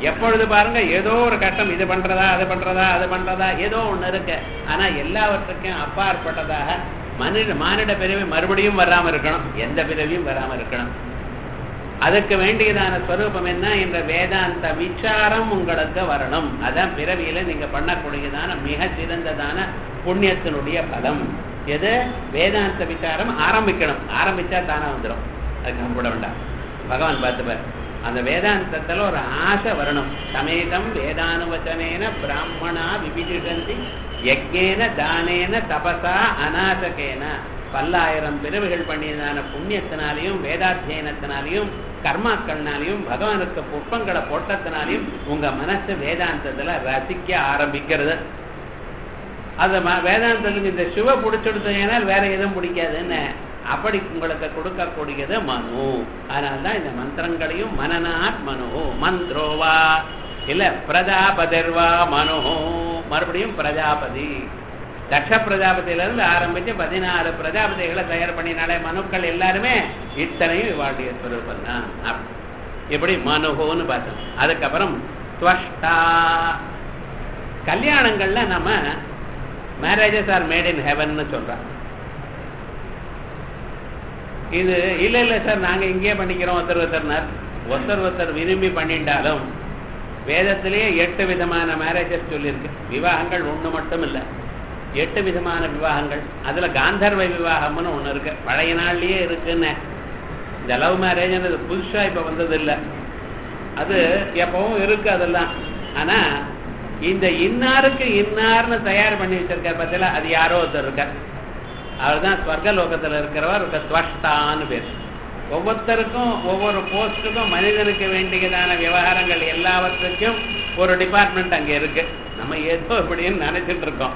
S1: எப்பொழுது பாருங்க ஏதோ ஒரு கஷ்டம் இது பண்றதா அது பண்றதா அது பண்றதா ஏதோ ஒண்ணு இருக்கு ஆனா எல்லாவற்றுக்கும் அப்பாற்பட்டதாக மனித மானிட பிறவி மறுபடியும் வராம இருக்கணும் எந்த பிறவியும் வராம இருக்கணும் அதுக்கு வேண்டியதான ஸ்வரூபம் என்ன என்ற வேதாந்த விசாரம் உங்களுக்கு வரணும் அதான் பிறவியில நீங்க பண்ணக்கூடியதான மிக சிறந்ததான புண்ணியத்தினுடைய பலம் எது வேதாந்த விசாரம் ஆரம்பிக்கணும் ஆரம்பிச்சா தானா வந்துடும் அதுக்கு நம்ம கூட வேண்டாம் பகவான் பார்த்துப்பார் அந்த வேதாந்தத்துல ஒரு ஆசை வரணும் சமேதம் வேதானுவச்சனேன பிராமணா விபிஜிஷந்தி யஜ்ஞேன தானேன தபசா அநாசகேன பல்லாயிரம் பிறவிகள் பண்ணியதான புண்ணியத்தினாலையும் வேதாத்தியனத்தினாலையும் கர்மாக்கள்னாலையும் பகவானுக்கு புஷ்பங்களை போட்டத்தினாலையும் உங்க மனசு வேதாந்தத்துல ரசிக்க ஆரம்பிக்கிறது அது ம- வேதாந்தத்துக்கு இந்த சிவ பிடிச்சிடுதுன்னா வேற எதுவும் பிடிக்காதுன்னு அப்படி உங்களுக்கு கொடுக்கக்கூடியது மனு அதனால்தான் இந்த மந்திரங்களையும் மனநாத் மனு மந்த்ரோவா இல்ல பிரஜாபதிர்வா மனு மறுபடியும் பிரஜாபதி தக்ஷ பிரஜாபதியில இருந்து ஆரம்பிச்சு பதினாறு பிரஜாபதிகளை தயார் பண்ணினாலே மனுக்கள் எல்லாருமே இத்தனையும் இவாளுடைய ஸ்வரூபம் தான் அப்படி. இப்படி மனுகோன்னு பார்த்தோம் அதுக்கப்புறம் துவஷ்டா கல்யாணங்கள்ல நம்ம மேரேஜஸ் ஆர் மேட் இன் ஹெவன்னு சொல்றோம் இது இல்ல இல்ல சார் நாங்க இங்கேயே பண்ணிக்கிறோம் ஒருத்தர் ஒருத்தர்னார் ஒருத்தர் ஒருத்தர் விரும்பி பண்ணிட்டாலும் வேதத்திலேயே எட்டு விதமான மேரேஜஸ் சொல்லியிருக்கு விவாகங்கள் ஒண்ணு மட்டும் இல்ல எட்டு விதமான விவாகங்கள் அதுல காந்தர்வ விவாகம்னு ஒண்ணு இருக்கு பழைய நாள்லயே இருக்குன்னு இந்த லவ் மேரேஜ்ன்றது புதுசா இப்ப வந்தது இல்ல அது எப்பவும் இருக்கு அதெல்லாம் ஆனா இந்த இன்னாருக்கு இன்னார்னு தயார் பண்ணி வச்சிருக்கார் பார்த்தீங்களா அது யாரோ ஒருத்தர் இருக்கார் அவர் தான் ஸ்வர்கலோகத்தில் இருக்கிறவர் ஒரு துவஷ்டான்னு பேர் ஒவ்வொருத்தருக்கும் ஒவ்வொரு போஸ்ட்டுக்கும் மனிதனுக்கு வேண்டியதான விவகாரங்கள் எல்லாவற்றுக்கும் ஒரு டிபார்ட்மெண்ட் அங்கே இருக்கு நம்ம ஏதோ இப்படின்னு நினைச்சிட்டு இருக்கோம்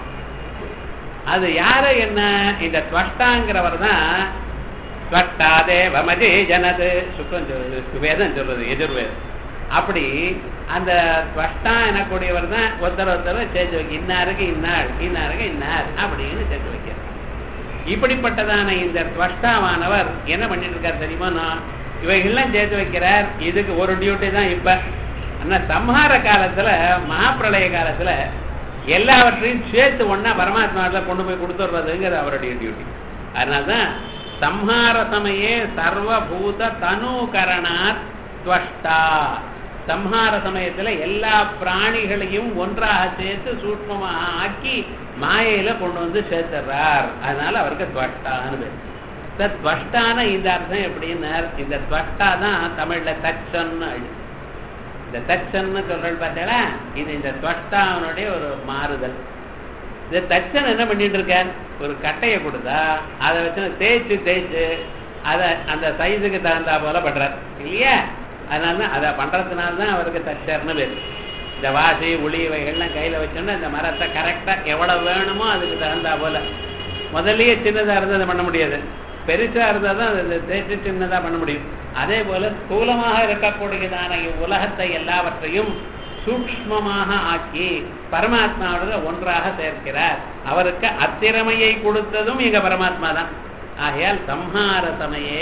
S1: அது யாரு என்ன இந்த துவஷ்டாங்கிறவர் தான் துவஷ்டா தேவமதி ஜனது சுக்கம் சொல்றது வேதம் சொல்றது எதிர்வேதம் அப்படி அந்த துவஷ்டா எனக்கூடியவர் தான் ஒருத்தர் ஒருத்தர் சேர்த்து வைக்க இன்னாருக்கு இன்னார் இன்னாருக்கு இன்னார் அப்படின்னு சேர்த்து வைக்கிறார் இப்படிப்பட்டதான இந்த துவஷ்டாவானவர் என்ன பண்ணிட்டு இருக்கார் தெரியுமா நான் இவைகள்லாம் சேர்த்து வைக்கிறார் இதுக்கு ஒரு டியூட்டி தான் இப்ப ஆனா சம்ஹார காலத்துல மகாப்பிரளய காலத்துல எல்லாவற்றையும் சேர்த்து ஒண்ணா பரமாத்மாவில் கொண்டு போய் கொடுத்துடுறதுங்கிறது அவருடைய டியூட்டி அதனால்தான் சம்ஹார சமயே சர்வபூத தனுகரணாத் துவஷ்டா சம்ஹார சமயத்துல எல்லா பிராணிகளையும் ஒன்றாக சேர்த்து சூட்சமாக ஆக்கி மாயையில கொண்டு வந்து சேர்த்துறார் அதனால அவருக்கு துவஷ்டான்னு பேர் இந்த துவஷ்டான இந்த அர்த்தம் எப்படின்னார் இந்த துவஷ்டா தான் தமிழ்ல தச்சன்னு அழு இந்த தச்சன்னு சொல்றது பார்த்தீங்களா இது இந்த துவஷ்டாவனுடைய ஒரு மாறுதல் இந்த தச்சன் என்ன பண்ணிட்டு இருக்கார் ஒரு கட்டையை கொடுத்தா அதை வச்சு தேய்ச்சு தேய்ச்சு அதை அந்த சைஸுக்கு தகுந்தா போல பண்றார் இல்லையா அதனால தான் அதை பண்றதுனால தான் அவருக்கு தச்சர்னு பேர் இந்த வாசி உளி இவைகள்லாம் கையில வச்சோன்னா இந்த மரத்தை கரெக்டா எவ்வளவு வேணுமோ அதுக்கு தகுந்தா போல முதல்லயே சின்னதா இருந்தா அதை பண்ண முடியாது பெருசா இருந்தா தான் அதை தேய்ச்சி சின்னதா பண்ண முடியும் அதே போல ஸ்தூலமாக இருக்கக்கூடியதான உலகத்தை எல்லாவற்றையும் சூக்ஷ்மமாக ஆக்கி பரமாத்மாவோட ஒன்றாக சேர்க்கிறார் அவருக்கு அத்திறமையை கொடுத்ததும் எங்க பரமாத்மா தான் ஆகையால் சம்ஹார சமயே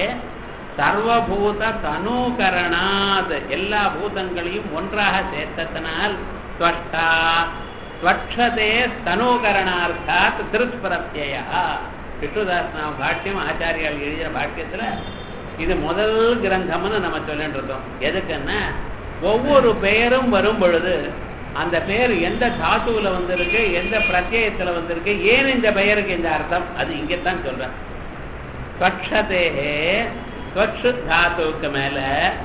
S1: சர்வபூத தனுகரணாத் எல்லா பூதங்களையும் ஒன்றாக சேர்த்ததனால் ஸ்வஷ்டா ஸ்வக்ஷதே தனுகரணார்த்தாத் திருஸ்பிரத்யா விஷ்ணுதாஸ் நாம் பாஷ்யம் ஆச்சாரியால் எழுதிய பாஷ்யத்துல இது முதல் கிரந்தம்னு நம்ம சொல்லிட்டு இருக்கோம் எதுக்குன்னா ஒவ்வொரு பெயரும் வரும் பொழுது அந்த பெயர் எந்த தாத்துவுல வந்திருக்கு எந்த பிரத்யயத்துல வந்திருக்கு ஏன் இந்த பெயருக்கு இந்த அர்த்தம் அது இங்கத்தான் சொல்றேன் ஸ்வக்ஷதே ஸ்வக்ஷு தாத்துவுக்கு மேல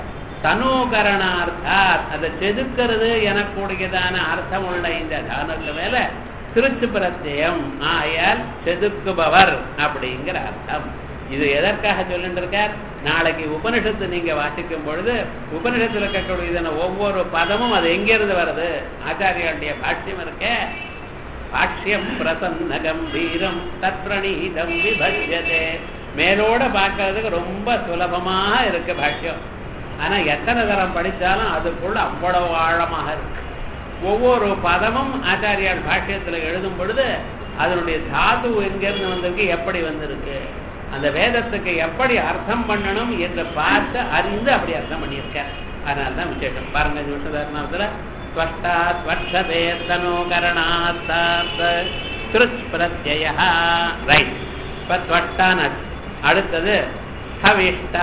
S1: தனுகரணார்த்தாத் அதை செதுக்கிறது எனக்கூடியதான அர்த்தம் உள்ள இந்த தானுக்கு மேல திருச்சு பிரத்யம் ஆயால் செதுக்குபவர் அப்படிங்கிற அர்த்தம் இது எதற்காக சொல்லிட்டு இருக்கார் நாளைக்கு உபனிஷத்து நீங்க வாசிக்கும் பொழுது உபனிஷத்துல இருக்கக்கூடியதான ஒவ்வொரு பதமும் அது எங்கிருந்து வருது ஆச்சாரியாளுடைய பாஷ்யம் இருக்க பாஷ்யம் பிரசன்ன கம்பீரம் தத்ரணீதம் விபஜ்யதே மேலோட பார்க்கறதுக்கு ரொம்ப சுலபமாக இருக்கு பாஷ்யம் ஆனா எத்தனை தரம் படிச்சாலும் அதுக்குள்ள அவ்வளவு ஆழமாக இருக்கு ஒவ்வொரு பதமும் ஆச்சாரியால் பாஷ்யத்துல எழுதும் பொழுது அதனுடைய தாது எங்கிருந்து வந்திருக்கு எப்படி வந்திருக்கு அந்த வேதத்துக்கு எப்படி அர்த்தம் பண்ணணும் என்று பார்த்து அறிந்து அப்படி அர்த்தம் பண்ணியிருக்கார் அதனால தான் விசேஷம் பாருங்க இந்த விஷ்ணுதாரணத்துல ஸ்வஷ்டா ஸ்வர்ஷதே தனோகரணார்த்தார்த்த கிருத் பிரத்யய ரைட் இப்ப ஸ்வஷ்டான அடுத்தது ஸ்தவிஷ்டா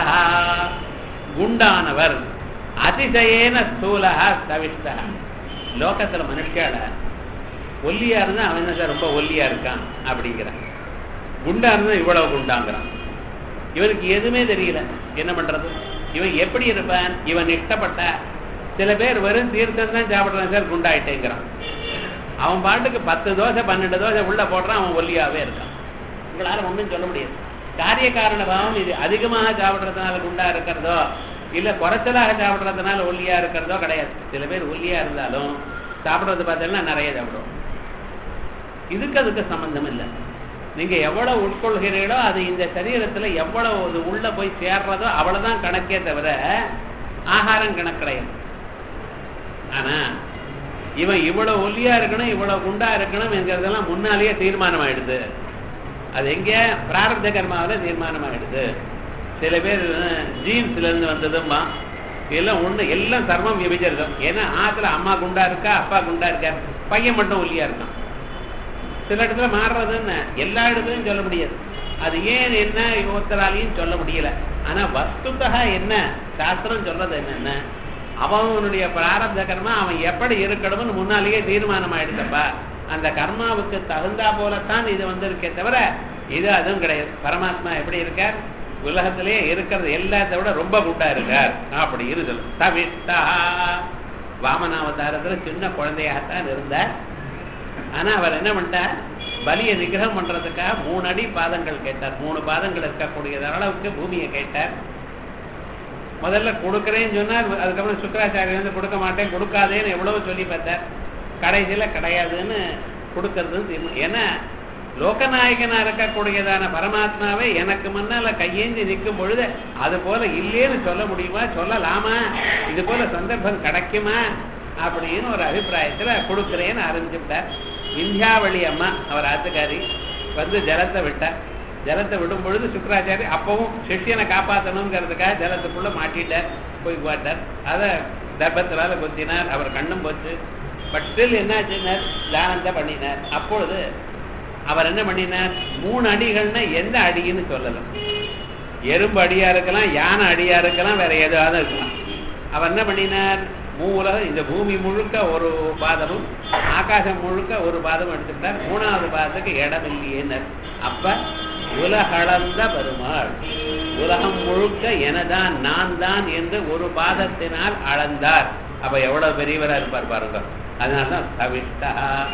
S1: குண்டானவர் அதிசயேன ஸ்தூலா ஸ்தவிஷ்டா லோகத்துல மனுஷால ஒல்லியா இருந்தா அவன் என்ன சார் ரொம்ப ஒல்லியா இருக்கான் அப்படிங்கிறான் குண்டா இருந்தா இவ்வளவு குண்டாங்கிறான் இவனுக்கு எதுவுமே தெரியல என்ன பண்றது இவன் எப்படி இருப்பான் இவன் இஷ்டப்பட்ட சில பேர் வெறும் தீர்த்தம் தான் சாப்பிடுறான் சார் குண்டாயிட்டேங்கிறான் அவன் பாட்டுக்கு பத்து தோசை பன்னெண்டு தோசை உள்ள போடுறான் அவன் ஒல்லியாவே இருக்கான் உங்களால ஒன்றும் சொல்ல முடியாது காரிய காரண பாவம் இது அதிகமாக சாப்பிடுறதுனால குண்டா இருக்கிறதோ இல்ல குறைச்சலாக சாப்பிடுறதுனால ஒல்லியா இருக்கிறதோ கிடையாது சில பேர் ஒல்லியா இருந்தாலும் சாப்பிடுறது பார்த்தீங்கன்னா நிறைய சாப்பிடுவோம் இதுக்கு அதுக்கு சம்பந்தம் இல்லை நீங்க எவ்வளவு உட்கொள்கிறீர்களோ அது இந்த சரீரத்துல எவ்வளவு அது உள்ள போய் சேர்றதோ அவ்வளவுதான் கணக்கே தவிர ஆகாரம் கணக்கு கிடையாது ஆனா இவன் இவ்வளவு ஒல்லியா இருக்கணும் இவ்வளவு குண்டா இருக்கணும் என்கிறதெல்லாம் முன்னாலேயே தீர்மானம் ஆயிடுது அது எங்க பிராரப்த கர்மாவில தீர்மானம் ஆயிடுது சில பேர் ஜீன்ஸ்ல இருந்து வந்ததும்மா எல்லாம் ஒண்ணு எல்லாம் சர்மம் விபஜரிதம் ஏன்னா ஆத்துல அம்மா குண்டா இருக்கா அப்பா குண்டா இருக்கா பையன் மட்டும் ஒல்லியா இருக்கான் சில இடத்துல மாறுறதுன்னு எல்லா இடத்துலையும் சொல்ல முடியாது அது ஏன் என்ன ஒருத்தராலையும் சொல்ல முடியல ஆனா வஸ்துதா என்ன சாஸ்திரம் சொல்றது என்னென்ன அவனுடைய பிராரப்த கர்மா அவன் எப்படி இருக்கணும்னு முன்னாலேயே தீர்மானம் ஆயிடுச்சப்பா அந்த கர்மாவுக்கு தகுந்தா போலத்தான் இது வந்திருக்கே தவிர இது அதுவும் கிடையாது பரமாத்மா எப்படி இருக்கார் உலகத்திலேயே இருக்கிறது எல்லாத்தை விட ரொம்ப குண்டா இருக்கார் அப்படி இருதல் தவிட்டா வாமனாவதாரத்துல சின்ன குழந்தையாகத்தான் இருந்தார் ஆனா அவர் என்ன பண்ணிட்டார் பலியை நிகிரகம் பண்றதுக்காக மூணு அடி பாதங்கள் கேட்டார் மூணு பாதங்கள் இருக்கக்கூடிய அளவுக்கு பூமியை கேட்டார் முதல்ல கொடுக்குறேன்னு சொன்னார் அதுக்கப்புறம் சுக்கராச்சாரியர் வந்து கொடுக்க மாட்டேன் கொடுக்காதேன்னு எவ்வளவு சொல்லி பார்த்தார் கடைசியில கிடையாதுன்னு கொடுக்கறதுன்னு தீர்மானம் ஏன்னா லோகநாயகனா இருக்கக்கூடியதான பரமாத்மாவை எனக்கு முன்னால கையேந்தி நிற்கும் பொழுது அது போல இல்லேன்னு சொல்ல முடியுமா சொல்லலாமா இது போல சந்தர்ப்பம் கிடைக்குமா அப்படின்னு ஒரு அபிப்பிராயத்துல கொடுக்குறேன்னு ஆரம்பிச்சுட்டார் விந்தியாவளி அம்மா அவர் ஆத்துக்காரி வந்து ஜலத்தை விட்டார் ஜலத்தை விடும் பொழுது சுக்கராச்சாரி அப்பவும் சிஷ்யனை காப்பாற்றணுங்கிறதுக்காக ஜலத்துக்குள்ள மாட்டிட்டார் போய் போட்டார் அதை தர்பத்தினால கொத்தினார் அவர் கண்ணும் போச்சு பட் ஸ்டில் என்னாச்சுன்னார் தானத்தை பண்ணினார் அப்பொழுது அவர் என்ன பண்ணினார் மூணு அடிகள்னா எந்த அடின்னு சொல்லலாம் எறும்பு அடியா இருக்கலாம் யானை அடியா இருக்கலாம் வேற ஏதாவது இருக்கலாம் அவர் என்ன பண்ணினார் மூலகம் இந்த பூமி முழுக்க ஒரு பாதமும் ஆகாசம் முழுக்க ஒரு பாதம் எடுத்துட்டார் மூணாவது பாதத்துக்கு இடம் இல்லையேனர் அப்ப உலகளந்த பெருமாள் உலகம் முழுக்க எனதான் நான் தான் என்று ஒரு பாதத்தினால் அளந்தார் அப்ப எவ்வளவு பெரியவரா இருப்பார் பாருங்க அதனாலதான் சவிஷ்டா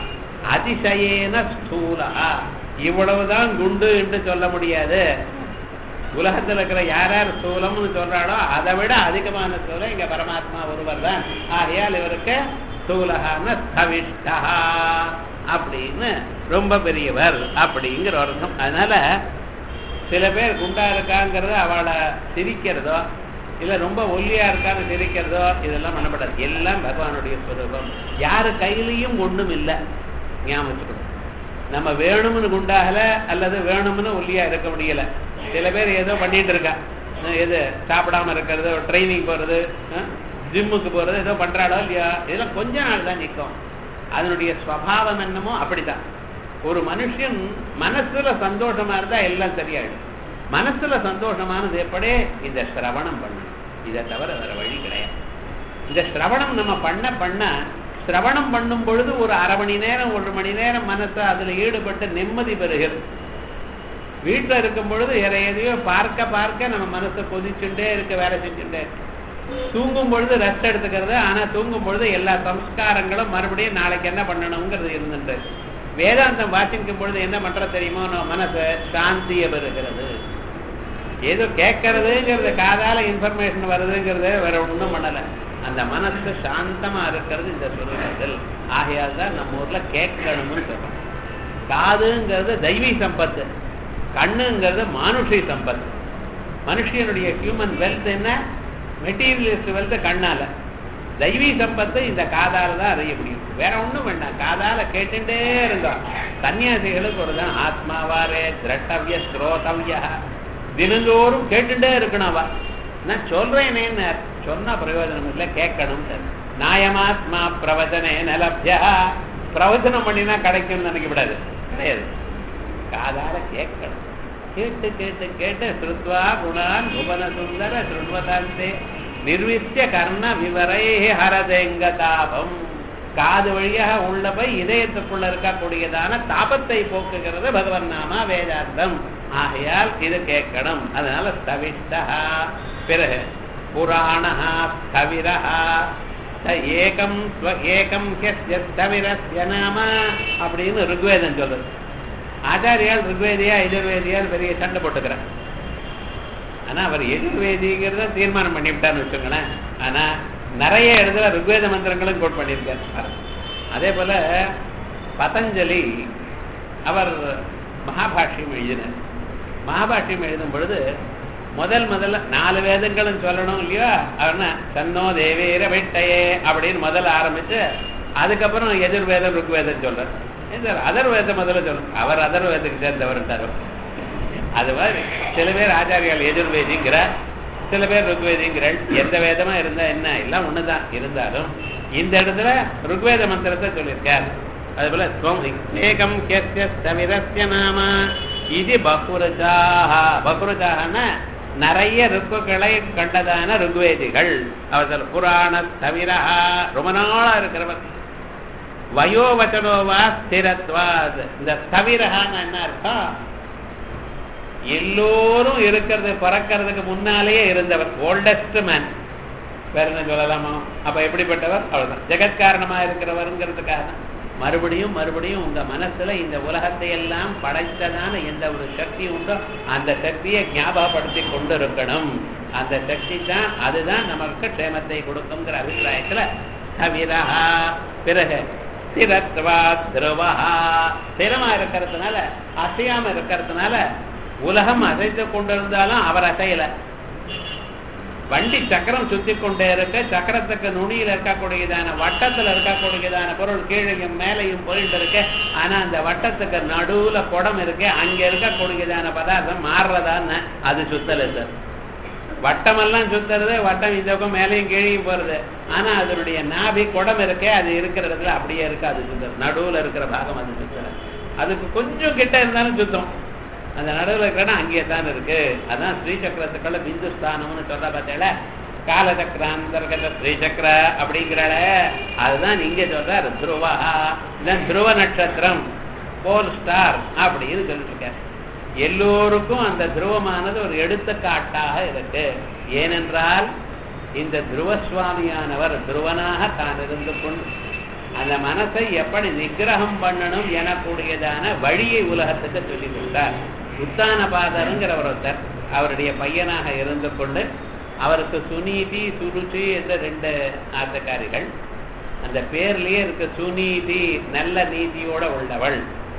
S1: அதிசயேன ஸ்தூலா இவ்வளவுதான் குண்டு என்று சொல்ல முடியாது உலகத்துல இருக்கிற யார் யார் ஸ்தூலம்னு சொல்றாளோ அதை விட அதிகமான ஸ்தூலம் இங்க பரமாத்மா ஒருவர் தான் ஆகையால் இவருக்கு ஸ்தூலகான ஸ்தவிஷ்டா அப்படின்னு ரொம்ப பெரியவர் அப்படிங்கிற ஒரு அர்த்தம் அதனால சில பேர் குண்டா இருக்காங்கிறத அவளை சிரிக்கிறதோ இல்ல ரொம்ப ஒல்லியா இருக்கான்னு சிரிக்கிறதோ இதெல்லாம் பண்ணப்படாது எல்லாம் பகவானுடைய ஸ்வரூபம் யாரு கையிலையும் ஒண்ணும் இல்லை ஞாபகம் வச்சுக்கணும் நம்ம வேணும்னு குண்டாகல அல்லது வேணும்னு ஒல்லியா இருக்க முடியல சில பேர் ஏதோ பண்ணிட்டு இருக்கா எது சாப்பிடாம இருக்கிறது ட்ரைனிங் போறது ஜிம்முக்கு போறது ஏதோ பண்றாளோ இல்லையா இதெல்லாம் கொஞ்ச நாள் தான் நிற்கும் அதனுடைய ஸ்வபாவம் என்னமோ அப்படித்தான் ஒரு மனுஷன் மனசுல சந்தோஷமா இருந்தா எல்லாம் சரியாயிடும் மனசுல சந்தோஷமானது எப்படி இந்த சிரவணம் பண்ணணும் இதை தவிர வேற வழி கிடையாது இந்த சிரவணம் நம்ம பண்ண பண்ண சிரவணம் பண்ணும் பொழுது ஒரு அரை மணி நேரம் ஒரு மணி நேரம் மனசை அதுல ஈடுபட்டு நிம்மதி பெறுகிறது வீட்டுல இருக்கும் பொழுது வேற எதையோ பார்க்க பார்க்க நம்ம மனசை கொதிச்சுட்டே இருக்க வேலை செஞ்சுட்டே தூங்கும் பொழுது ரெஸ்ட் எடுத்துக்கிறது ஆனா தூங்கும் பொழுது எல்லா சம்ஸ்காரங்களும் மறுபடியும் நாளைக்கு என்ன பண்ணணுங்கிறது இருந்துட்டு வேதாந்தம் வாசிக்கும் பொழுது என்ன பண்ற தெரியுமோ நம்ம மனசை சாந்திய பெறுகிறது ஏதோ கேட்கறதுங்கிறது காதால இன்ஃபர்மேஷன் வருதுங்கிறது வேற ஒன்றும் பண்ணல அந்த மனசு சாந்தமா இருக்கிறது இந்த சுரூபத்தில் ஆகையால் தான் நம்ம ஊர்ல கேட்கணும்னு சொல்றோம் காதுங்கிறது தெய்வீ சம்பத்து கண்ணுங்கிறது மானுஷி சம்பத்து மனுஷனுடைய ஹியூமன் வெல்த் என்ன மெட்டீரியலிஸ்ட் வெல்த் கண்ணால தெய்வீ சம்பத்து இந்த காதால தான் அறிய முடியும் வேற ஒண்ணும் வேண்டாம் காதால கேட்டுட்டே இருந்தோம் சன்னியாசிகளுக்கு ஒரு தான் ஆத்மாவாரே திரட்டவிய ஸ்ரோதவிய தினந்தோறும் கேட்டுட்டே இருக்கணும் அவ நான் சொல்றேன் சொன்ன பிரயோஜனம் இல்லை கேட்கணும் நாயமாத்மா பிரவச்சனே நலப்யா பிரவச்சனம் பண்ணினா கிடைக்கும்னு நினைக்கப்படாது கிடையாது காதால கேட்கணும் கேட்டு கேட்டு கேட்டு ஸ்ருத்வா குணான் புவன சுந்தர ஸ்ருண்வதாந்தே நிர்வித்திய கர்ண விவரை ஹரதெங்க தாபம் காது வழியாக உள்ள போய் இதயத்துக்குள்ள இருக்கக்கூடியதான தாபத்தை போக்குகிறது பகவன் நாமா வேதாந்தம் ஆகையால் இது கேட்கணும் அதனால ஸ்தவிஷ்டா பிறகு புராணா ஸ்தவிரா ஏகம் ஏகம் ஸ்தவிரஸ்ய நாம அப்படின்னு ருக்வேதம் சொல்லுது ஆச்சாரியால் ருக்வேதியா எதிர்வேதியால் பெரிய சண்டை போட்டுக்கிறேன் ஆனா அவர் எதிர்வேதிங்கிறத தீர்மானம் பண்ணிவிட்டான்னு வச்சுங்களேன் ஆனா நிறைய இடத்துல ருக்வேத மந்திரங்களும் கோட் பண்ணியிருக்கார் அதே போல பதஞ்சலி அவர் மகாபாஷ்யம் எழுதினார் மகாபாஷ்யம் எழுதும் பொழுது முதல் முதல்ல நாலு வேதங்களும் சொல்லணும் இல்லையா அவர்னா தன்னோ தேவேர வெட்டையே அப்படின்னு முதல்ல ஆரம்பிச்சு அதுக்கப்புறம் எதிர்வேதம் ருக்வேதம் சொல்றார் அதர்வேதம் முதல்ல சொல்லணும் அவர் அதர்வேதத்துக்கு சேர்ந்தவர் அது மாதிரி சில பேர் ஆச்சாரியால் எதிர்வேதிங்கிற சில பேர் ருக்வேதிங்கிறாள் எந்த வேதமா இருந்தா என்ன எல்லாம் ஒண்ணுதான் இருந்தாலும் இந்த இடத்துல ருக்வேத மந்திரத்தை சொல்லியிருக்கார் அதுபோல ஏகம் கேஸ்யஸ்தவிரஸ்ய நாம இது பகுரஜாக பகுரஜாகனா நிறைய ருக்குகளை கண்டதான ருக்வேதிகள் அவர் புராண தவிரா ரொம்ப நாளா இருக்கிறவர் வயோவச்சனோவா ஸ்திரத்வாத் இந்த தவிரகான்னு என்ன அர்த்தம் எல்லோரும் இருக்கிறது பிறக்கிறதுக்கு முன்னாலேயே இருந்தவர் ஓல்டஸ்ட் மேன் வேற என்ன சொல்லலாமா அப்ப எப்படிப்பட்டவர் அவ்வளவுதான் ஜெகத்காரணமா இருக்கிறவருங்கிறதுக்காக தான் மறுபடியும் மறுபடியும் உங்க மனசுல இந்த உலகத்தை எல்லாம் படைத்ததான எந்த ஒரு சக்தி உண்டோ அந்த சக்தியை ஞாபகப்படுத்தி கொண்டு இருக்கணும் அந்த சக்தி தான் அதுதான் நமக்கு க்ஷேமத்தை கொடுக்குங்கிற அபிப்பிராயத்துல தவிரா பிறகு ஸ்திரத்வா திரவா ஸ்திரமா இருக்கிறதுனால அசையாம இருக்கிறதுனால உலகம் அசைத்து கொண்டிருந்தாலும் அவர் அசையல வண்டி சக்கரம் சுத்தி கொண்டே இருக்க சக்கரத்துக்கு நுனியில இருக்கக்கூடியதான வட்டத்துல இருக்கக்கூடியதான பொருள் கீழையும் மேலையும் போயிட்டு இருக்கு ஆனா அந்த வட்டத்துக்கு நடுவுல குடம் இருக்கு அங்க இருக்கக்கூடியதான பதார்த்தம் மாறுறதான்னு அது சுத்தல சார் வட்டமெல்லாம் சுத்துறது வட்டம் இந்த பக்கம் மேலையும் கீழையும் போறது ஆனா அதனுடைய நாபி குடம் இருக்கே அது இருக்கிற இடத்துல அப்படியே இருக்கு அது சுத்தம் நடுவுல இருக்கிற பாகம் அது சுத்தல அதுக்கு கொஞ்சம் கிட்ட இருந்தாலும் சுத்தம் அந்த நடுவில் இருக்கிற அங்கேயே தான் இருக்கு அதான் ஸ்ரீசக்கரத்துக்குள்ள பிந்துஸ்தானம்னு சொல்ற பார்த்தேல காலசக்கராந்தர்கத ஸ்ரீசக்கர அப்படிங்கிறால அதுதான் இங்க சொல்றாரு துருவா இதான் துருவ நட்சத்திரம் போல் ஸ்டார் அப்படின்னு சொல்லிட்டு இருக்காரு எல்லோருக்கும் அந்த துருவமானது ஒரு எடுத்துக்காட்டாக இருக்கு ஏனென்றால் இந்த துருவசுவாமியானவர் துருவனாக தான் இருந்து கொண்டு அந்த மனசை எப்படி நிகிரகம் பண்ணணும் எனக்கூடியதான வழியை உலகத்துக்கு சொல்லி கொடுத்தார் உத்தானபாதருங்கிற ஒருத்தர் அவருடைய பையனாக இருந்து கொண்டு அவருக்கு சுனீதி சுருச்சி என்ற ரெண்டு ஆத்தக்காரிகள் அந்த பேர்லயே இருக்க சுனீதி நல்ல நீதியோட உள்ளவள்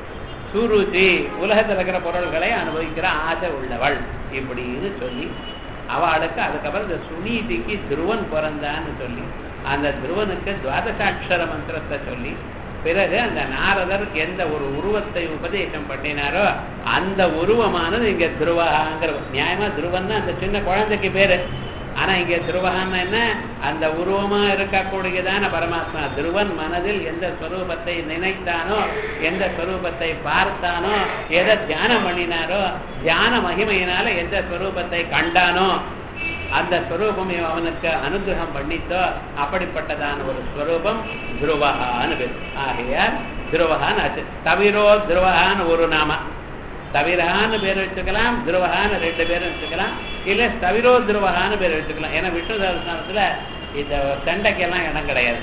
S1: சுருச்சி உலகத்தில் இருக்கிற பொருள்களை அனுபவிக்கிற ஆசை உள்ளவள் இப்படின்னு சொல்லி அவளுக்கு அதுக்கப்புறம் இந்த சுனீதிக்கு துருவன் பிறந்தான்னு சொல்லி அந்த துருவனுக்கு துவாதசாட்சர மந்திரத்தை சொல்லி பிறகு அந்த நாரதர் எந்த ஒரு உருவத்தை உபதேசம் பண்ணினாரோ அந்த உருவமானது இங்க துருவகாங்கிற நியாயமா துருவன்னா அந்த சின்ன குழந்தைக்கு பேரு ஆனா இங்க துருவகான்னா என்ன அந்த உருவமா இருக்கக்கூடியதான பரமாத்மா துருவன் மனதில் எந்த ஸ்வரூபத்தை நினைத்தானோ எந்த ஸ்வரூபத்தை பார்த்தானோ எதை தியானம் பண்ணினாரோ தியான மகிமையினால எந்த ஸ்வரூபத்தை கண்டானோ அந்த ஸ்வரூபம் அவனுக்கு அனுகிரகம் பண்ணித்தோ அப்படிப்பட்டதான ஒரு ஸ்வரூபம் துருவகான்னு பேர் ஆகையால் துருவகான்னு ஆச்சு தவிரோ துருவகான்னு ஒரு நாம தவிரகான்னு பேர் வச்சுக்கலாம் துருவகான்னு ரெண்டு பேரும் வச்சுக்கலாம் இல்ல தவிரோ துருவகான்னு பேர் வச்சுக்கலாம் ஏன்னா விஷ்ணு தரிசனத்துல இந்த சண்டைக்கெல்லாம் இடம் கிடையாது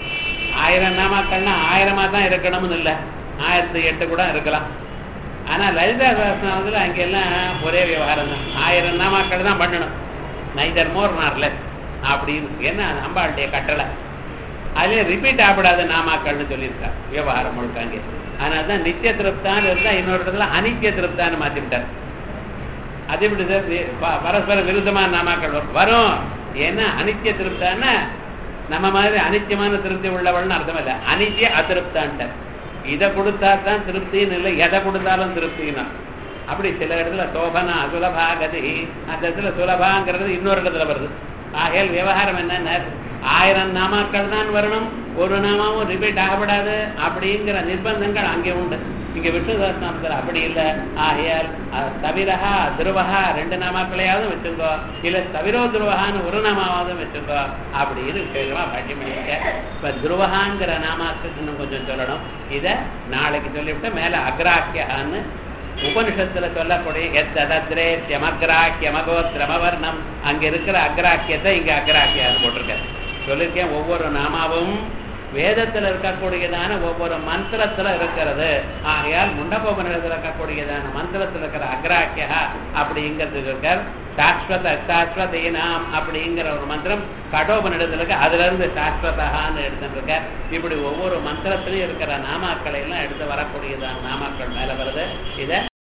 S1: ஆயிரம் நாமாக்கள்னா ஆயிரமா தான் இருக்கணும்னு இல்லை ஆயிரத்தி எட்டு கூட இருக்கலாம் ஆனா லலிதா சாஸ்திரத்துல அங்கெல்லாம் ஒரே விவகாரம் தான் ஆயிரம் நாமாக்கள் தான் பண்ணணும் நைதர் மோர் நார் லெஸ் அப்படின்னு என்ன அம்பாளுடைய கட்டளை அதுல ரிப்பீட் ஆகப்படாத நாமாக்கள்னு சொல்லியிருக்கா விவகாரம் முழுக்க அங்கே அதனால தான் நித்திய திருப்தான் இருந்தா இன்னொரு இடத்துல அனித்திய திருப்தான்னு மாத்திவிட்டார் அது எப்படி சார் ப- பரஸ்பர விருத்தமான நாமாக்கள் வரும். வரும் ஏன்னா அனித்திய திருப்தான்னா நம்ம மாதிரி அனித்தியமான திருப்தி உள்ளவள்னு அர்த்தம் இல்லை அனித்திய அதிருப்தான்ட்டார் இதை கொடுத்தா தான் திருப்தின்னு இல்லை எதை கொடுத்தாலும் திருப்தின்னா அப்படி சில இடத்துல சோபனா சுலபா கதி அந்த இடத்துல சுலபாங்கிறது இன்னொரு இடத்துல வருது ஆகையால் விவகாரம் என்னன்னா ஆயிரம் நாமாக்கள் தான் வரணும் ஒரு நாமாவும் ரிப்பீட் ஆகப்படாது அப்படிங்கிற நிர்பந்தங்கள் அங்கே உண்டு இங்க விஷ்ணு சகஸ்நாமத்தில் அப்படி இல்லை ஆகையால் அஹ், தவிரஹா துருவஹா ரெண்டு நாமாக்களையாவது வச்சுக்கோ இல்ல தவிரோ துருவஹான்னு ஒரு நாமாவது வச்சுக்கோ அப்படின்னு விசேஷமா பாட்டியம் பண்ணியிருக்க இப்ப துருவஹாங்கிற நாமாக்கு இன்னும் கொஞ்சம் சொல்லணும் இதை நாளைக்கு சொல்லிவிட்டு மேல அக்ராக்கியான்னு உபனிஷத்துல சொல்லக்கூடிய எத்ததத்ரே யமக்ராக்கியமகோத்திரமவர்ணம் அங்க இருக்கிற அக்ராக்கியத்தை இங்க அக்ராக்கியான்னு போட்டிருக்காரு சொல்லியிருக்கேன் ஒவ்வொரு நாமாவும் வேதத்துல இருக்கக்கூடியதான ஒவ்வொரு மந்திரத்துல இருக்கிறது ஆகையால் முண்டகோபனிடத்துல இருக்கக்கூடியதான மந்திரத்துல இருக்கிற அக்ராக்கியா அப்படிங்கிறதுக்கு இருக்கார் சாஸ்வத சாஸ்வதீனாம் அப்படிங்கிற ஒரு மந்திரம் கடோபனிடத்துல இருக்கு அதுல இருந்து சாஸ்வதகான்னு எடுத்துருக்கார் இப்படி ஒவ்வொரு மந்திரத்திலையும் இருக்கிற நாமாக்களை எல்லாம் எடுத்து வரக்கூடியதான நாமாக்கள் மேல வருது இதை